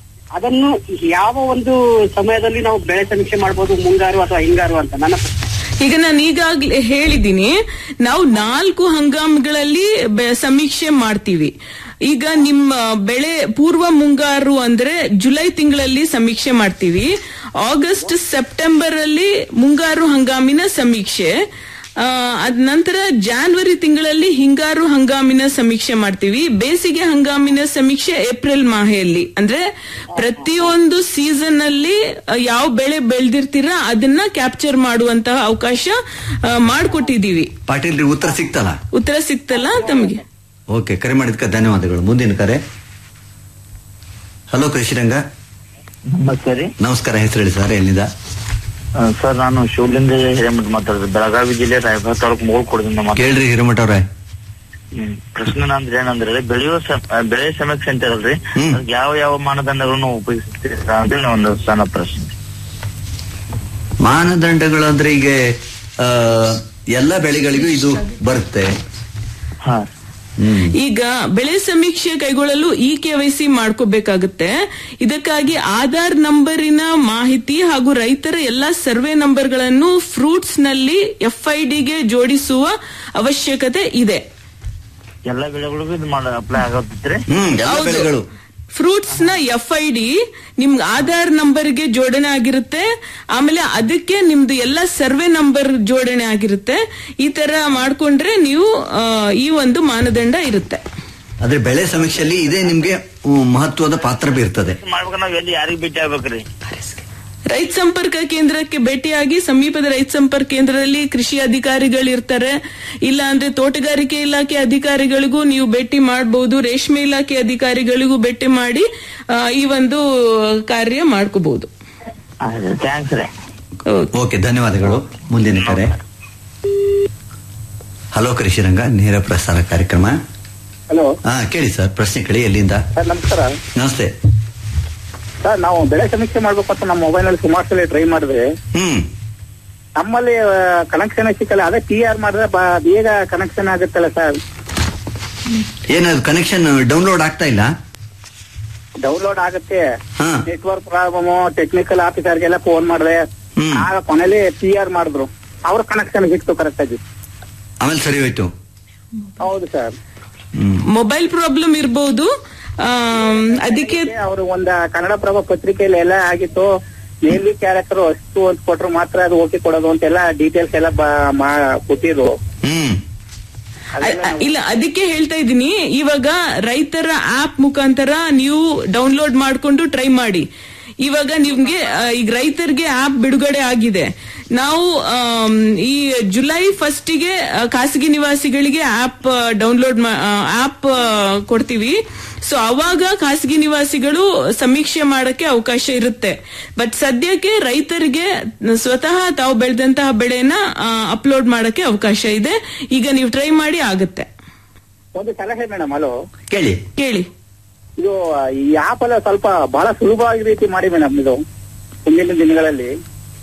I: ಅದನ್ನು ಯಾವ ಒಂದು ಸಮಯದಲ್ಲಿ ನಾವು ಬೆಳೆ ಸಮೀಕ್ಷೆ ಮಾಡ್ಬೋದು ಮುಂಗಾರು ಅಥವಾ ಹಿಂಗಾರು ಅಂತ ನನ್ನ ಪ್ರಶ್ನೆ
G: ಈಗ ನಾನು ಈಗಾಗ್ಲೇ ಹೇಳಿದ್ದೀನಿ ನಾವು ನಾಲ್ಕು ಹಂಗಾಮಗಳಲ್ಲಿ ಬೆ- ಸಮೀಕ್ಷೆ ಮಾಡ್ತೀವಿ ಈಗ ನಿಮ್ಮ ಬೆಳೆ ಪೂರ್ವ ಮುಂಗಾರು ಅಂದ್ರೆ ಜುಲೈ ತಿಂಗಳಲ್ಲಿ ಸಮೀಕ್ಷೆ ಮಾಡ್ತೀವಿ ಆಗಸ್ಟ್ ಸೆಪ್ಟೆಂಬರ್ ಅಲ್ಲಿ ಮುಂಗಾರು ಹಂಗಾಮಿನ ಸಮೀಕ್ಷೆ ಆ, ಅದ್ ನಂತರ ಜಾನ್ವರಿ ತಿಂಗಳಲ್ಲಿ ಹಿಂಗಾರು ಹಂಗಾಮಿನ ಸಮೀಕ್ಷೆ ಮಾಡ್ತೀವಿ ಬೇಸಿಗೆ ಹಂಗಾಮಿನ ಸಮೀಕ್ಷೆ ಏಪ್ರಿಲ್ ಮಾಹೆಯಲ್ಲಿ ಅಂದ್ರೆ ಪ್ರತಿಯೊಂದು ಸೀಸನ್ ಅಲ್ಲಿ ಆ, ಯಾವ ಬೆಳೆ ಬೆಳೆದಿರ್ತೀರಾ ಅದನ್ನ ಕ್ಯಾಪ್ಚರ್ ಮಾಡುವಂತಹ ಅವಕಾಶ ಆ, ಮಾಡ್ಕೊಟ್ಟಿದೀವಿ
F: ಪಾಟೀಲ್ ಉತ್ತರ ಸಿಕ್ತಲ್ಲ
G: ಉತ್ತರ ಸಿಕ್ತಲ್ಲ ತಮಗೆ
F: ಓಕೆ ಕರೆ ಮಾಡಿದ್ಕೆ ಧನ್ಯವಾದಗಳು ಮುಂದಿನ ಕರೆ ಹಲೋ ಕೃಷಿರಂಗ
J: ನಮಸ್ತೆ ರೀ
F: ನಮಸ್ಕಾರ ಹೆಸರು ಹೇಳಿ ಸರ್ ಎಲ್ಲಿಂದ
J: ಆ, ಸರ್ ನಾನು ಶಿವಲಿಂಗ ಹಿರೇಮಠ ಮಾತಾಡಿದೆ ಬೆಳಗಾವಿ ಜಿಲ್ಲೆ ರಾಯಭಾಗ ತಾಲೂಕು ಮೂಳ್ಕೊಡದಿಂದ ಮಾತಾಡ್ತೀನಿ
F: ಕೇಳ್ರಿ ಹಿರೇಮಠ ಅವ್ರೆ
J: ಹ್ಮ್. ಪ್ರಶ್ನೆ ನಂದ್ರೆ ಏನಂದ್ರೆ ಬೆಳೆಯುವ ಸ- ಆ, ಬೆಳೆ ಸಮೀಕ್ಷೆ ಅಂತ ಹೇಳ್ರಿ ಅದಕ್ಕೆ ಯಾವ ಯಾವ ಮಾನದಂಡಗಳನ್ನು ಉಪಯೋಗಿಸ್ತೀರಾ ಅಂತ ಒಂದು ಸಣ್ಣ ಪ್ರಶ್ನೆ
F: ಮಾನದಂಡಗಳು ಅಂದ್ರೆ ಈಗ ಆ, ಎಲ್ಲ ಬೆಳೆಗಳಿಗೂ ಇದು ಬರುತ್ತೆ ಹ್ಮ್
G: ಈಗ ಬೆಳೆ ಸಮೀಕ್ಷೆ ಕೈಗೊಳ್ಳಲು ಇ ಕೆವೈಸಿ ಮಾಡ್ಕೋಬೇಕಾಗುತ್ತೆ ಇದಕ್ಕಾಗಿ ಆಧಾರ್ ನಂಬರಿನ ಮಾಹಿತಿ ಹಾಗೂ ರೈತರ ಎಲ್ಲ ಸರ್ವೆ ನಂಬರ್ಗಳನ್ನು ಫ್ರೂಟ್ಸ್ ನಲ್ಲಿ ಎಫ್ಐಡಿಗೆ ಜೋಡಿಸುವ ಅವಶ್ಯಕತೆ ಇದೆ
J: ಎಲ್ಲ ಬೆಳೆಗಳಿಗೂ ಇದು ಮಾಡ ಅಪ್ಲೈ ಆಗತ್ತಿದ್ರೆ
F: ಹ್ಮ್ ಎಲ್ಲ
G: ಹೌದು.
F: ಬೆಳೆಗಳು
G: ಫ್ರೂಟ್ಸ್ ನ ಎಫ್ ಐ ಡಿ ನಿಮ್ಗೆ ಆಧಾರ್ ನಂಬರ್ಗೆ ಜೋಡಣೆ ಆಗಿರುತ್ತೆ ಆಮೇಲೆ ಅದಕ್ಕೆ ನಿಮ್ದು ಎಲ್ಲ ಸರ್ವೆ ನಂಬರ್ ಜೋಡಣೆ ಆಗಿರುತ್ತೆ ಈ ತರ ಮಾಡ್ಕೊಂಡ್ರೆ ನೀವು ಆ, ಈ ಒಂದು ಮಾನದಂಡ ಇರುತ್ತೆ
F: ಆದ್ರೆ ಬೆಳೆ ಸಮೀಕ್ಷೆಯಲ್ಲಿ ಇದೇ ನಿಮ್ಗೆ ಹ್ಮ್, ಮಹತ್ವದ ಪಾತ್ರ ಬೀರ್ತದೆ
J: ಮಾಡ್ಬೇಕು ನಾವ್ ಎಲ್ಲಿ ಯಾರಿಗ್ ಭೇಟಿ ಆಗ್ಬೇಕ್ರಿ
G: ರೈತ ಸಂಪರ್ಕ ಕೇಂದ್ರಕ್ಕೆ ಭೇಟಿಯಾಗಿ ಸಮೀಪದ ರೈತ ಸಂಪರ್ಕ ಕೇಂದ್ರದಲ್ಲಿ ಕೃಷಿ ಅಧಿಕಾರಿಗಳು ಇರ್ತಾರೆ ಇಲ್ಲ ಅಂದ್ರೆ ತೋಟಗಾರಿಕೆ ಇಲಾಖೆ ಅಧಿಕಾರಿಗಳಿಗೂ ನೀವು ಭೇಟಿ ಮಾಡಬಹುದು ರೇಷ್ಮೆ ಇಲಾಖೆ ಅಧಿಕಾರಿಗಳಿಗೂ ಭೇಟಿ ಮಾಡಿ ಆ, ಈ ಒಂದು ಕಾರ್ಯ ಮಾಡ್ಕೋಬಹುದು
J: ಥ್ಯಾಂಕ್ಸ್ ರೀ
F: ಓಕೆ ಧನ್ಯವಾದಗಳು ಮುಂದಿನ ಕರೆ ಹಲೋ ಕೃಷಿರಂಗ ನೇರ ಪ್ರಸಾರ ಕಾರ್ಯಕ್ರಮ
K: ಹಲೋ
F: ಹಾ ಕೇಳಿ ಸರ್ ಪ್ರಶ್ನೆ ಕೇಳಿ ಎಲ್ಲಿಂದ
K: ಸರ್ ನಮಸ್ಕಾರ
F: ನಮಸ್ತೆ
K: ಸರ್ ನಾವು ಬೆಳೆ ಸಮೀಕ್ಷೆ ಮಾಡ್ಬೇಕು ಅಂತ ನಮ್ಮ ಮೊಬೈಲ್ ನಲ್ಲಿ ಸುಮಾರು ಸಲ ಟ್ರೈ ಮಾಡಿದ್ರೆ
F: ಹ್ಮ್
K: ನಮ್ಮಲ್ಲಿ ಕನೆಕ್ಷನ್ ಸಿಕ್ಕಲ್ಲ ಅದೇ ಟಿ ಆರ್ ಮಾಡಿದ್ರೆ ಬ- ಬೇಗ ಕನೆಕ್ಷನ್ ಆಗುತ್ತಲ್ಲ ಸರ್
F: ಏನದು ಕನೆಕ್ಷನ್ ಡೌನ್ಲೋಡ್ ಆಗ್ತಾ ಇಲ್ಲ
K: ಡೌನ್ಲೋಡ್ ಆಗುತ್ತೆ
F: ಹಾ.
K: ನೆಟ್ವರ್ಕ್ ಪ್ರಾಬ್ಲಮ್ ಟೆಕ್ನಿಕಲ್ ಆಫೀಸರ್ಗೆಲ್ಲ ಫೋನ್ ಮಾಡಿದೆ ಆಗ ಕೊನೆಯಲ್ಲಿ ಟಿ ಆರ್ ಮಾಡಿದ್ರು ಅವ್ರ ಕನೆಕ್ಷನ್ ಸಿಕ್ತು ಕರೆಕ್ಟ್ ಆಗಿ
F: ಆಮೇಲೆ ಸರಿ ಹೋಯ್ತು
K: ಹೌದು ಸರ್
G: ಮೊಬೈಲ್ ಪ್ರಾಬ್ಲಮ್ ಇರಬಹುದು ಅದಕ್ಕೆ
K: ಅವರು ಒಂದ ಕನ್ನಡ ಪ್ರಭ ಪತ್ರಿಕೆಯಲ್ಲಿ ಎಲ್ಲ ಆಗಿತ್ತು ಮೇಲ್ವಿ ಕ್ಯಾರೆಕ್ಟರ್ ಅಷ್ಟು ಅಂತ ಕೊಟ್ರು ಮಾತ್ರ ಅದು ಓಕೆ ಕೊಡೋದು ಅಂತೆಲ್ಲ ಡೀಟೇಲ್ಸ್ ಎಲ್ಲ ಬ- ಮಾ- ಕೊಟ್ಟಿದ್ರು
F: ಹ್ಮ್
G: ಅ- ಅ- ಇಲ್ಲ ಅದಕ್ಕೆ ಹೇಳ್ತಾ ಇದ್ದೀನಿ ಇವಾಗ ರೈತರ ಆಪ್ ಮುಖಾಂತರ ನೀವು ಡೌನ್ಲೋಡ್ ಮಾಡ್ಕೊಂಡು ಟ್ರೈ ಮಾಡಿ ಇವಾಗ ನಿಮ್ಗೆ ಆ, ಈಗ ರೈತರಿಗೆ ಆಪ್ ಬಿಡುಗಡೆ ಆಗಿದೆ ನಾವು ಆಮ್, ಈ ಜುಲೈ ಫಸ್ಟಿಗೆ ಖಾಸಗಿ ನಿವಾಸಿಗಳಿಗೆ ಆಪ್ ಡೌನ್ಲೋಡ್ ಆಪ್ ಕೊಡ್ತೀವಿ ಸೊ ಅವಾಗ ಖಾಸಗಿ ನಿವಾಸಿಗಳು ಸಮೀಕ್ಷೆ ಮಾಡಕ್ಕೆ ಅವಕಾಶ ಇರುತ್ತೆ ಬಟ್ ಸದ್ಯಕ್ಕೆ ರೈತರಿಗೆ ಸ್ವತಃ ತಾವು ಬೆಳೆದಂತಹ ಬೆಳೆನ ಅಪ್ಲೋಡ್ ಮಾಡಕ್ಕೆ ಅವಕಾಶ ಇದೆ ಈಗ ನೀವು ಟ್ರೈ ಮಾಡಿ ಆಗುತ್ತೆ
K: ಒಂದು ಸಲಹೆ ಮೇಡಮ್ ಹಲೋ
F: ಕೇಳಿ
G: ಕೇಳಿ
K: ಇದು ಈ ಆಪ್ ಎಲ್ಲ ಸ್ವಲ್ಪ ಬಹಳ ಸುಲಭವಾಗಿ ರೀತಿ ಮಾಡಿ ಮೇಡಮ್ ಇದು ಮುಂದಿನ ದಿನಗಳಲ್ಲಿ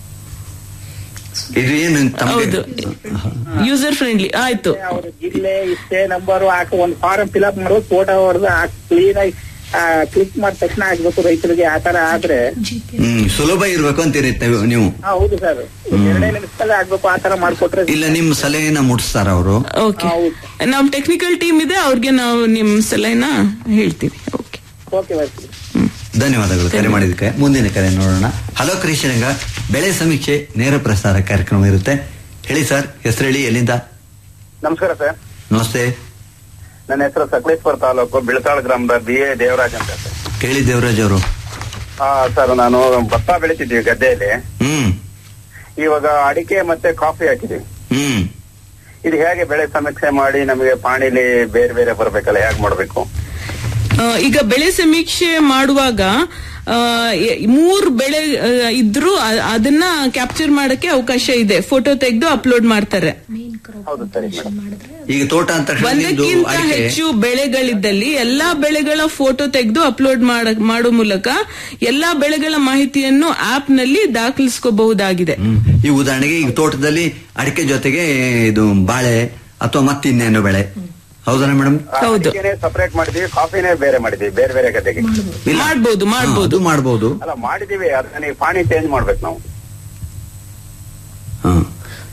F: ಇದು ಏನು ತಮಗೆ
G: ಹೌದು ಯೂಸರ್ ಫ್ರೆಂಡ್ಲಿ ಆಯ್ತು
K: ಅವ್ರ ಜಿಲ್ಲೆ ಇಷ್ಟೇ ನಂಬರ್ ಹಾಕಿ ಒಂದು ಫಾರಂ ಫಿಲ್ ಮಾಡೋದು ಫೋಟೋ ಹೊಡೆದು ಕ್ಲೀನ್ ಆಗಿ ಕ್ಲಿಕ್ ಮಾಡಿದ ತಕ್ಷಣ ಆಗ್ಬೇಕು ರೈತರಿಗೆ ಆ ತರ ಆದ್ರೆ
F: ಹ್ಮ್ ಸುಲಭ ಇರ್ಬೇಕು ಅಂತೀರಿ ತಾವು- ನೀವು
K: ಹಾ, ಹೌದು ಸರ್ ಎರಡೇ ನಿಮಿಷದಲ್ಲೇ ಆಗ್ಬೇಕು ಆ ತರ ಮಾಡ್ಕೊಟ್ರೆ
F: ಇಲ್ಲ ನಿಮ್ ಸಲಹೆನ ಮುಟ್ಟಿಸ್ತಾರ ಅವರು
G: ಓಕೆ ನಮ್ ಟೆಕ್ನಿಕಲ್ ಟೀಮ್ ಇದೆ ಅವ್ರಿಗೆ ನಾವು ನಿಮ್ ಸಲಹೆನ ಹೇಳ್ತೀವಿ ಓಕೆ
K: ಓಕೆ ಓಕೆ
F: ಧನ್ಯವಾದಗಳು ಕರೆ ಮಾಡಿದಕ್ಕೆ ಮುಂದಿನ ಕರೆ ನೋಡೋಣ ಹಲೋ ಕೃಷ್ಣರಂಗ ಬೆಳೆ ಸಮೀಕ್ಷೆ ನೇರ ಪ್ರಸಾರ ಕಾರ್ಯಕ್ರಮ ಇರುತ್ತೆ ಹೇಳಿ ಸರ್ ಹೆಸರು ಹೇಳಿ ಎಲ್ಲಿಂದ
C: ನಮಸ್ಕಾರ ಸರ್
F: ನಮಸ್ತೆ
C: ನನ್ನ ಹೆಸರು ಸಕಲೇಶ್ವರ ತಾಲೂಕು ಬಿಳತಾಳ ಗ್ರಾಮದ ಬಿ ಎ ದೇವರಾಜ್ ಅಂತ ಸರ್
F: ಕೇಳಿ ದೇವರಾಜ್ ಅವರು
C: ಹಾ ಸರ್ ನಾನು ಭತ್ತ ಬೆಳಿತಿದ್ದೀವಿ ಗದ್ದೆಯಲ್ಲಿ
F: ಹ್ಮ್
C: ಇವಾಗ ಅಡಿಕೆ ಮತ್ತೆ ಕಾಫಿ ಹಾಕಿದೀವಿ
F: ಹ್ಮ್
C: ಇದು ಹೇಗೆ ಬೆಳೆ ಸಮೀಕ್ಷೆ ಮಾಡಿ ನಮಗೆ ಪಾಣಿಲಿ ಬೇರೆ ಬೇರೆ ಬರ್ಬೇಕಲ್ಲ ಹೇಗೆ ಮಾಡ್ಬೇಕು
G: ಆ, ಈಗ ಬೆಳೆ ಸಮೀಕ್ಷೆ ಮಾಡುವಾಗ ಆ, ಎ- ಮೂರ್ ಬೆಳೆ ಆ, ಇದ್ರೂ ಅ- ಅದನ್ನ ಕ್ಯಾಪ್ಚರ್ ಮಾಡಕ್ಕೆ ಅವಕಾಶ ಇದೆ ಫೋಟೋ ತೆಗೆದು ಅಪ್ಲೋಡ್ ಮಾಡ್ತಾರೆ
C: ಹೌದು ಸರಿ ಮೇಡಮ್
F: ಈಗ ತೋಟ ಅಂತ ತಕ್ಷಣ ನಿಮ್ದು
G: ಒಂದಕ್ಕಿಂತ
F: ಅಡಿಕೆ
G: ಹೆಚ್ಚು ಬೆಳೆಗಳಿದ್ದಲ್ಲಿ ಎಲ್ಲಾ ಬೆಳೆಗಳ ಫೋಟೋ ತೆಗೆದು ಅಪ್ಲೋಡ್ ಮಾಡೋ ಮೂಲಕ ಎಲ್ಲಾ ಬೆಳೆಗಳ ಮಾಹಿತಿಯನ್ನು ಆಪ್ ನಲ್ಲಿ ದಾಖಲಿಸ್ಕೋಬಹುದಾಗಿದೆ
F: ಹ್ಮ್. ಈ ಉದಾಹರಣೆಗೆ ಈಗ ತೋಟದಲ್ಲಿ ಅಡಿಕೆ ಜೊತೆಗೆ ಇದು ಬಾಳೆ ಅಥವಾ ಮತ್ತಿನ್ನೇನು ಬೆಳೆ ಹೌದಾ ಮೇಡಮ್
C: ಅಡಿಕೆನೆ ಸಪರೇಟ್ ಮಾಡಿದೀವಿ ಕಾಫಿನೇ ಬೇರೆ ಮಾಡಿದೀವಿ ಬೇರೆ ಬೇರೆ ಗದ್ದೆಗೆ
G: ಮಾಡ್ಬೋದು ಮಾಡ್ಬೋದು
F: ಅದು ಮಾಡ್ಬೋದು
C: ಅಲ್ಲ ಮಾಡಿದೀವಿ ಅದನ್ನ ನೀವು ಪಾಣಿ ಚೇಂಜ್ ಮಾಡ್ಬೇಕು ನಾವು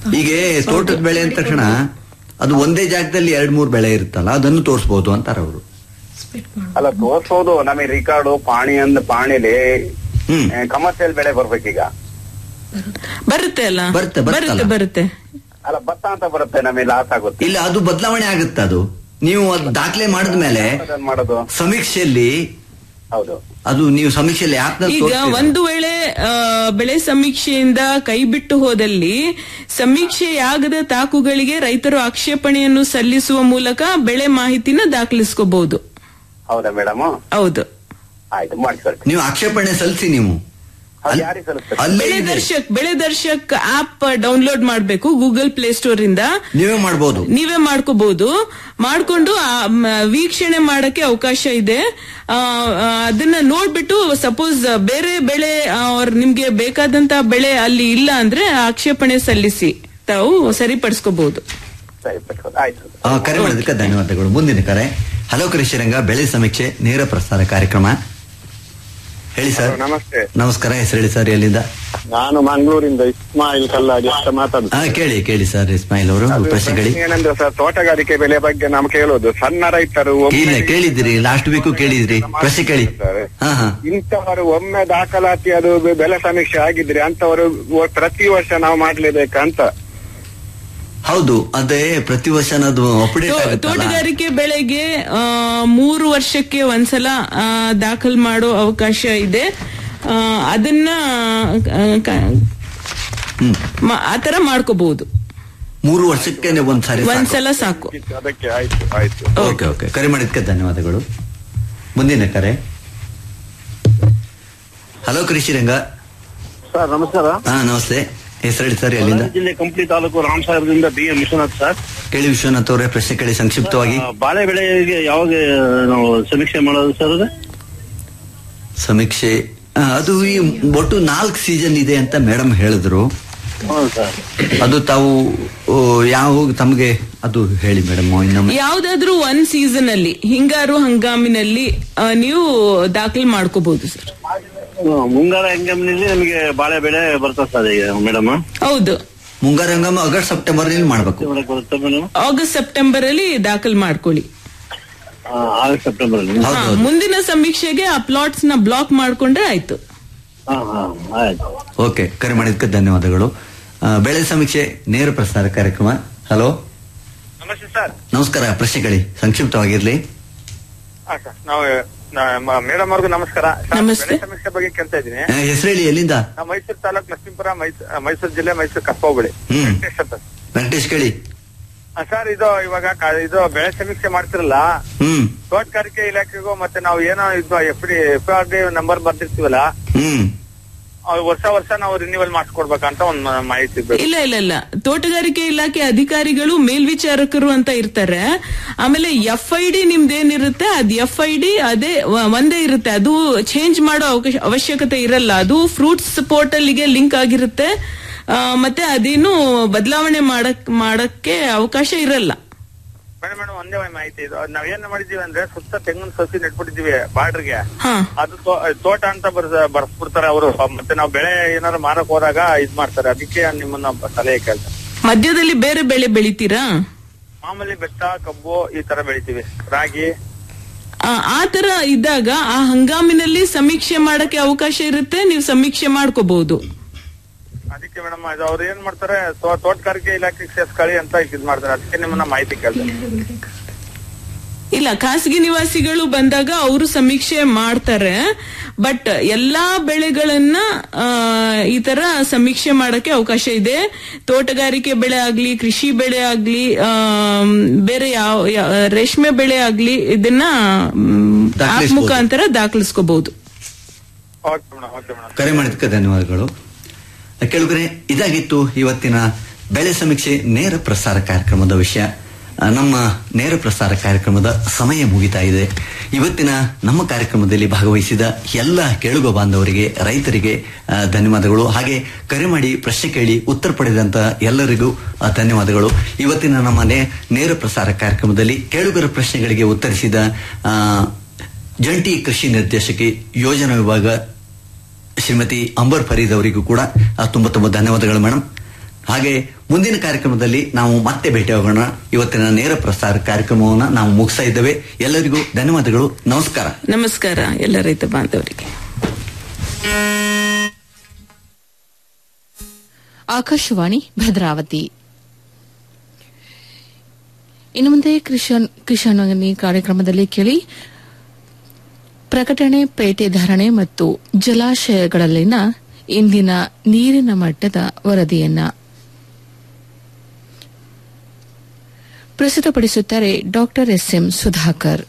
F: ಈಗ ತೋಟದ ಬೆಳೆ ಅಂದ ತಕ್ಷಣ ಅದು ಒಂದೇ ಜಾಗದಲ್ಲಿ ಎರಡ್ ಮೂರ್ ಬೆಳೆ ಇರುತ್ತಲ್ಲ ಅದನ್ನು ತೋರಿಸಬಹುದು ಅಂತಾರ ಅವರು
C: ಅಲ್ಲ ತೋರ್ಸೋದು ನಮಗೆ ರಿಕಾರ್ಡು ಪಾಣಿ ಅಂದ್ ಪಾಣಿಲಿ ಕಮರ್ಷಿಯಲ್ ಬೆಳೆ ಬರ್ಬೇಕೀಗ
G: ಬರುತ್ತೆ ಅಲ್ಲ
F: ಬರುತ್ತೆ, ಬರುತ್ತಲ್ಲ.
G: ಬರುತ್ತೆ ಬರುತ್ತೆ
C: ಅಲ್ಲ ಭತ್ತ ಅಂತ ಬರುತ್ತೆ ನಮಗೆ ಲಾಸ್ ಆಗುತ್ತೆ
F: ಇಲ್ಲ ಅದು ಬದಲಾವಣೆ ಆಗುತ್ತೆ ಅದು ನೀವು ಅದು ದಾಖಲೆ ಮಾಡಿದ್ಮೇಲೆ
C: ಅದನ್ನ ಮಾಡೋದು
F: ಸಮೀಕ್ಷೆಯಲ್ಲಿ
C: ಹೌದು
F: ಅದು ನೀವು ಸಮೀಕ್ಷೆಯಲ್ಲಿ ಆಪ್
G: ಈಗ ಒಂದು ವೇಳೆ ಆ, ಬೆಳೆ ಸಮೀಕ್ಷೆಯಿಂದ ಕೈ ಬಿಟ್ಟು ಹೋದಲ್ಲಿ ಸಮೀಕ್ಷೆಯಾಗದ ತಾಕುಗಳಿಗೆ ರೈತರು ಆಕ್ಷೇಪಣೆಯನ್ನು ಸಲ್ಲಿಸುವ ಮೂಲಕ ಬೆಳೆ ಮಾಹಿತಿನ ದಾಖಲಿಸ್ಕೋಬಹುದು
C: ಹೌದಾ ಮೇಡಮ್
G: ಹೌದು
C: ಆಯ್ತು ಮಾಡ್ಕೊಳ್ತೀನಿ
F: ನೀವು ಆಕ್ಷೇಪಣೆ ಸಲ್ಲಿಸಿ ನೀವು
C: ಅದು ಯಾರಿಗೆ ಸಲ್ಲಿಸ್ಬೇಕು
F: ಅಲ್ಲೇ
G: ಬೆಳೆ
F: ಇದೆ
G: ದರ್ಶಕ್ ಬೆಳೆ ದರ್ಶಕ್ ಆಪ್ ಡೌನ್ಲೋಡ್ ಮಾಡಬೇಕು ಗೂಗಲ್ ಪ್ಲೇ ಸ್ಟೋರ್ ಇಂದ
F: ನೀವೇ ಮಾಡ್ಬೋದು
G: ನೀವೇ ಮಾಡ್ಕೋಬಹುದು ಮಾಡ್ಕೊಂಡು ಆ, ಮ, ವೀಕ್ಷಣೆ ಮಾಡಕ್ಕೆ ಅವಕಾಶ ಇದೆ ಆ, ಆ, ಅದನ್ನ ನೋಡ್ಬಿಟ್ಟು ಸಪೋಸ್ ಬೇರೆ ಬೆಳೆ ಅವ್ರ ನಿಮ್ಗೆ ಬೇಕಾದಂತ ಬೆಳೆ ಅಲ್ಲಿ ಇಲ್ಲ ಅಂದ್ರೆ ಆಕ್ಷೇಪಣೆ ಸಲ್ಲಿಸಿ ತಾವು ಸರಿಪಡಿಸ್ಕೋಬಹುದು
C: ಸರಿ ಪಟ್ಕೊಂಡು ಆಯ್ತು
F: ಆ, ಕರೆ ಮಾಡೋದಕ್ಕೆ ಧನ್ಯವಾದಗಳು ಮುಂದಿನ ಕರೆ ಹಲೋ ಕೃಷಿರಂಗ ಬೆಳೆ ಸಮೀಕ್ಷೆ ನೇರ ಪ್ರಸಾರ ಕಾರ್ಯಕ್ರಮ ಹೇಳಿ ಸರ್
C: ನಮಸ್ತೆ
F: ನಮಸ್ಕಾರ ಹೆಸರು ಹೇಳಿ ಸರ್ ಎಲ್ಲಿಂದ
C: ನಾನು ಮಂಗಳೂರಿಂದ ಇಸ್ಮಾಯಿಲ್ ಕಲ್ಲಾಡಿ ಅಂತ ಮಾತಾಡುದು
F: ಹಾ ಕೇಳಿ ಕೇಳಿ ಸರ್ ಇಸ್ಮಾಯಿಲ್ ಅವರು ಪ್ರಶ್ನೆ ಕೇಳಿ
C: ಏನಂದ್ರೆ ಸರ್ ತೋಟಗಾರಿಕೆ ಬೆಲೆ ಬಗ್ಗೆ ನಾವು ಕೇಳೋದು ಸಣ್ಣ ರೈತರು ಒಮ್ಮೆ
F: ಇಲ್ಲ ಕೇಳಿದಿರಿ ಲಾಸ್ಟ್ ವೀಕು ಕೇಳಿದ್ರಿ ಪ್ರಶ್ನೆ ಕೇಳಿ ಹಾ ಹಾ
C: ಇಂಥವರು ಒಮ್ಮೆ ದಾಖಲಾತಿ ಅದು ಬೆಲೆ ಸಮೀಕ್ಷೆ ಆಗಿದ್ರೆ ಅಂತವರು ಪ್ರತಿ ವರ್ಷ ನಾವು ಮಾಡ್ಲೇಬೇಕಂತ
F: ಹೌದು ಅದೇ ಪ್ರತಿ ವರ್ಷ ಅದು ಅಪ್ಡೇಟ್
G: ತೋ-
F: ಆಗುತ್ತಲ್ಲ
G: ತೋಟಗಾರಿಕೆ ಬೆಳೆಗೆ ಆ, ಮೂರು ವರ್ಷಕ್ಕೆ ಒಂದ್ಸಲ ಆ, ದಾಖಲ್ ಮಾಡೋ ಅವಕಾಶ ಇದೆ ಆ, ಅದನ್ನ ಆ, ಕ- ಮ- ಆತರ ಮಾಡ್ಕೋಬಹುದು
F: ಮೂರು ವರ್ಷಕ್ಕೆ ಒಂದ್ಸಾರಿ ಸಾಕು.
G: ಒಂದ್ಸಲ ಸಾಕು
C: ಅದಕ್ಕೆ ಆಯ್ತು ಆಯ್ತು
F: ಓಕೆ ಓಕೆ ಕರೆ ಮಾಡಿದ್ಕೆ ಧನ್ಯವಾದಗಳು ಮುಂದಿನ ಕರೆ ಹಲೋ ಕೃಷಿರಂಗ
L: ಸರ್ ನಮಸ್ಕಾರ
F: ಹಾ ನಮಸ್ತೆ ಹೆಸರು ಹೇಳಿ ಸರ್ ಎಲ್ಲಿಂದ
L: ಜಿಲ್ಲೆ ಕಂಪ್ಲಿ ತಾಲೂಕು ರಾಮಸಾಗರದಿಂದ ಬಿ ಎಂ ವಿಶ್ವನಾಥ್ ಸರ್
F: ಕೇಳಿ ವಿಶ್ವನಾಥ್ ಅವರೇ ಪ್ರಶ್ನೆ ಕೇಳಿ ಸಂಕ್ಷಿಪ್ತವಾಗಿ
L: ಆ, ಬಾಳೆ ಬೆಳೆಗೆ ಯಾವಾಗ ನಾವು ಸಮೀಕ್ಷೆ ಮಾಡೋದು ಸರ್ ಅದು
F: ಸಮೀಕ್ಷೆ ಆ, ಅದು ಈ ಒಟ್ಟು ನಾಲ್ಕು ಸೀಸನ್ ಇದೆ ಅಂತ ಮೇಡಮ್ ಹೇಳಿದ್ರು
L: ಹೌದು ಸರ್
F: ಅದು ತಾವು ಓ, ಯಾವ ತಮಗೆ ಅದು ಹೇಳಿ ಮೇಡಮ್ ಇನ್ನೊಮ್ಮೆ
G: ಯಾವ್ದಾದ್ರೂ ಒಂದ್ ಸೀಸನ್ ಅಲ್ಲಿ ಹಿಂಗಾರು ಹಂಗಾಮಿನಲ್ಲಿ ಆ, ನೀವು ದಾಖಲೆ ಮಾಡ್ಕೋಬಹುದು ಸರ್
L: ಹ್ಮ್, ಮುಂಗಾರ ಹಂಗಾಮಿನಲ್ಲಿ ನಮಗೆ ಬಾಳೆ ಬೆಳೆ ಬರ್ತದೆ ಸರ್ ಈಗ ಮೇಡಮ್
G: ಹೌದು
F: ಮುಂಗಾರು ಹಂಗಾಮ ಆಗಸ್ಟ್ ಸೆಪ್ಟೆಂಬರ್ ನಲ್ಲಿ ಮಾಡ್ಬೇಕು
L: ಬರುತ್ತೆ ಮೇಡಮ್
G: ಆಗಸ್ಟ್ ಸೆಪ್ಟೆಂಬರ್ ಅಲ್ಲಿ ದಾಖಲ್ ಮಾಡ್ಕೊಳ್ಳಿ
L: ಆಗಸ್ಟ್ ಸೆಪ್ಟೆಂಬರ್ ಅಲ್ಲಿ
G: ಹಾ, ಮುಂದಿನ ಸಮೀಕ್ಷೆಗೆ ಆ ಪ್ಲಾಟ್ಸ್ ನ ಬ್ಲಾಕ್ ಮಾಡ್ಕೊಂಡ್ರೆ ಆಯ್ತು
L: ಹಾ ಹಾ ಆಯ್ತು
F: ಓಕೆ ಕರೆ ಮಾಡಿದ್ದಕ್ಕೆ ಧನ್ಯವಾದಗಳು ಆ, ಬೆಳೆ ಸಮೀಕ್ಷೆ ನೇರ ಪ್ರಸಾರ ಕಾರ್ಯಕ್ರಮ ಹಲೋ
C: ನಮಸ್ತೆ ಸರ್
F: ನಮಸ್ಕಾರ ಪ್ರಶ್ನೆ ಕೇಳಿ ಸಂಕ್ಷಿಪ್ತವಾಗಿರ್ಲಿ
C: ಹಾ ಸರ್ ನಾವು ಮೇಡಮ್ ಅವ್ರಿಗೂ ನಮಸ್ಕಾರ ಸರ್,
G: ನಮಸ್ತೆ.
C: ಬೆಳೆ ಸಮೀಕ್ಷೆ ಬಗ್ಗೆ ಕೇಳ್ತಾ ಇದ್ದೀನಿ
F: ಆ, ಹೆಸರು ಹೇಳಿ ಎಲ್ಲಿಂದ
C: ನಾವು ಮೈಸೂರು ತಾಲೂಕು ನರಸೀಪುರ ಮೈಸೂರು ಮೈಸೂರು ಜಿಲ್ಲೆ ಮೈಸೂರು ಕಪ್ಪೋಬಳಿ
F: ಹ್ಮ್.
C: ವೆಂಕಟೇಶ್ ಅಂತ
F: ವೆಂಕಟೇಶ್ ಕೇಳಿ
C: ಆ, ಸರ್ ಇದು ಇವಾಗ ಕ- ಇದು ಬೆಳೆ ಸಮೀಕ್ಷೆ ಮಾಡ್ತಿರಲ್ಲ
F: ಹ್ಮ್
C: ತೋಟಗಾರಿಕೆ ಇಲಾಖೆಗೂ ಮತ್ತೆ ನಾವು ಏನೋ ಇದು F D F R D number ಬರ್ದಿರ್ತೀವಲ್ಲ
F: ಹ್ಮ್
C: ಅವ್ರು ವರ್ಷ ವರ್ಷ ನಾವು ರಿನ್ಯೂವಲ್ ಮಾಡಿಸ್ಕೊಡ್ಬೇಕಂತ ಒಂದು ಮಾಹಿತಿ ಬೇಕು
G: ಇಲ್ಲ ಇಲ್ಲ ಇಲ್ಲ ತೋಟಗಾರಿಕೆ ಇಲಾಖೆ ಅಧಿಕಾರಿಗಳು ಮೇಲ್ವಿಚಾರಕರು ಅಂತ ಇರ್ತಾರೆ ಆಮೇಲೆ ಎಫ್ ಐ ಡಿ ನಿಮ್ದೇನಿರುತ್ತೆ ಅದ್ ಎಫ್ ಐ ಡಿ ಅದೇ ವ- ಒಂದೇ ಇರುತ್ತೆ ಅದು ಚೇಂಜ್ ಮಾಡೋ ಅವಕಾಶ ಅವಶ್ಯಕತೆ ಇರಲ್ಲ ಅದು ಫ್ರೂಟ್ಸ್ ಪೋರ್ಟಲ್ಗೆ ಲಿಂಕ್ ಆಗಿರುತ್ತೆ ಆ, ಮತ್ತೆ ಅದೇನು ಬದಲಾವಣೆ ಮಾಡಕ್ ಮಾಡಕ್ಕೆ ಅವಕಾಶ ಇರಲ್ಲ
C: ಮೇಡಮ್ ಮೇಡಮ್ ಒಂದೇ ಒಂದ್ ಮಾಹಿತಿ ಇದು ಅದ್ ನಾವ್ ಏನ್ ಮಾಡಿದೀವಿ ಅಂದ್ರೆ ಸುತ್ತ ತೆಂಗಿನ ಸಸಿ ನೆಟ್ಬಿಟ್ಟಿದೀವಿ ಬಾರ್ಡ್ರಿಗೆ
G: ಹಾ
C: ಅದು ತೋ- ತೋಟ ಅಂತ ಬರ್ಸ ಬರ್ಸ್ಬಿಡ್ತಾರೆ ಅವರು ಮತ್ತೆ ನಾವು ಬೆಳೆ ಏನಾದ್ರು ಮಾರಕ್ ಹೋದಾಗ ಇದ್ ಮಾಡ್ತಾರೆ ಅದಕ್ಕೆ ನಿಮ್ಮನ್ನ ಸಲಹೆ ಕೇಳ್ತಾರೆ
G: ಮಧ್ಯದಲ್ಲಿ ಬೇರೆ ಬೆಳೆ ಬೆಳಿತೀರಾ
C: ಮಾಮೂಲಿ ಬೆಟ್ಟ ಕಬ್ಬು ಈ ತರ ಬೆಳಿತೀವಿ ರಾಗಿ
G: ಆ ಆ ತರ ಇದ್ದಾಗ ಆ ಹಂಗಾಮಿನಲ್ಲಿ ಸಮೀಕ್ಷೆ ಮಾಡಕ್ಕೆ ಅವಕಾಶ ಇರುತ್ತೆ ನೀವು ಸಮೀಕ್ಷೆ ಮಾಡ್ಕೋಬಹುದು
C: ಅದಕ್ಕೆ ಮೇಡಮ್ ಇದು ಅವ್ರು ಏನ್ ಮಾಡ್ತಾರೆ ತೋ- ತೋಟಗಾರಿಕೆ ಇಲಾಖೆಗೆ ಸೇರ್ಸ್ಕೊಳ್ಳಿ ಅಂತ ಇದ್ ಮಾಡ್ತಾರೆ ಅದಕ್ಕೆ ನಿಮ್ಮನ್ನ ಮಾಹಿತಿ ಕೇಳ್ತಾರೆ
G: ಇಲ್ಲ ಖಾಸಗಿ ನಿವಾಸಿಗಳು ಬಂದಾಗ ಅವರು ಸಮೀಕ್ಷೆ ಮಾಡ್ತಾರೆ ಬಟ್ ಎಲ್ಲಾ ಬೆಳೆಗಳನ್ನ ಆ, ಈ ತರ ಸಮೀಕ್ಷೆ ಮಾಡಕ್ಕೆ ಅವಕಾಶ ಇದೆ ತೋಟಗಾರಿಕೆ ಬೆಳೆ ಆಗ್ಲಿ ಕೃಷಿ ಬೆಳೆ ಆಗ್ಲಿ ಆ, ಬೇರೆ ಯಾವ ಯಾ- ರೇಷ್ಮೆ ಬೆಳೆ ಆಗ್ಲಿ ಇದನ್ನ ಮ್, ಆಪ್
F: ದಾಖಲಿಸ್ಬೋದು.
G: ಮುಖಾಂತರ ದಾಖಲಿಸ್ಕೋಬಹುದು
C: ಓಕೆ ಮೇಡಮ್ ಓಕೆ ಮೇಡಮ್
F: ಕರೆ ಮಾಡಿದ್ದಕ್ಕೆ ಧನ್ಯವಾದಗಳು ಕೆಳಗರೆ ಇದಾಗಿತ್ತು ಇವತ್ತಿನ ಬೆಳೆ ಸಮೀಕ್ಷೆ ನೇರ ಪ್ರಸಾರ ಕಾರ್ಯಕ್ರಮದ ವಿಷಯ ಆ, ನಮ್ಮ ನೇರ ಪ್ರಸಾರ ಕಾರ್ಯಕ್ರಮದ ಸಮಯ ಮುಗಿತಾ ಇದೆ ಇವತ್ತಿನ ನಮ್ಮ ಕಾರ್ಯಕ್ರಮದಲ್ಲಿ ಭಾಗವಹಿಸಿದ ಎಲ್ಲ ಕೇಳುಗ ಬಾಂಧವರಿಗೆ ರೈತರಿಗೆ ಆ, ಧನ್ಯವಾದಗಳು ಹಾಗೆ ಕರೆ ಮಾಡಿ ಪ್ರಶ್ನೆ ಕೇಳಿ ಉತ್ತರ ಪಡೆದಂತ ಎಲ್ಲರಿಗೂ ಆ, ಧನ್ಯವಾದಗಳು ಇವತ್ತಿನ ನಮ್ಮ ನೇ- ನೇರ ಪ್ರಸಾರ ಕಾರ್ಯಕ್ರಮದಲ್ಲಿ ಕೇಳುಗರ ಪ್ರಶ್ನೆಗಳಿಗೆ ಉತ್ತರಿಸಿದ ಆ, ಜಂಟಿ ಕೃಷಿ ನಿರ್ದೇಶಕಿ ಯೋಜನಾ ವಿಭಾಗ ಶ್ರೀಮತಿ ಅಂಬರ್ ಫರೀದ್ ಅವರಿಗೂ ಕೂಡ ಆ, ತುಂಬಾ ತುಂಬಾ ಧನ್ಯವಾದಗಳು ಮೇಡಮ್ ಹಾಗೆ ಮುಂದಿನ ಕಾರ್ಯಕ್ರಮದಲ್ಲಿ ನಾವು ಮತ್ತೆ ಭೇಟಿ ಹೋಗೋಣ ಇವತ್ತಿನ ನೇರ ಪ್ರಸಾರ ಕಾರ್ಯಕ್ರಮವನ್ನು ನಾವು ಮುಗಿಸ್ತಾ ಇದ್ದೇವೆ ಎಲ್ಲರಿಗೂ ಧನ್ಯವಾದಗಳು ನಮಸ್ಕಾರ
G: ನಮಸ್ಕಾರ ಎಲ್ಲ ರೈತ ಬಾಂಧವರಿಗೆ
M: ಆಕಾಶವಾಣಿ ಭದ್ರಾವತಿ ಇನ್ನು ಮುಂದೆ ಕೃಷನ್ ಕೃಷಾಣಿ ಕಾರ್ಯಕ್ರಮದಲ್ಲಿ ಕೇಳಿ ಪ್ರಕಟಣೆ ಪೇಟೆ ಧಾರಣೆ ಮತ್ತು ಜಲಾಶಯಗಳಲ್ಲಿನ ಇಂದಿನ ನೀರಿನ ಮಟ್ಟದ ವರದಿಯನ್ನ ಪ್ರಸ್ತುತಪಡಿಸುತ್ತಾರೆ ಡಾಕ್ಟರ್ ಎಸ್ಎಂ ಸುಧಾಕರ್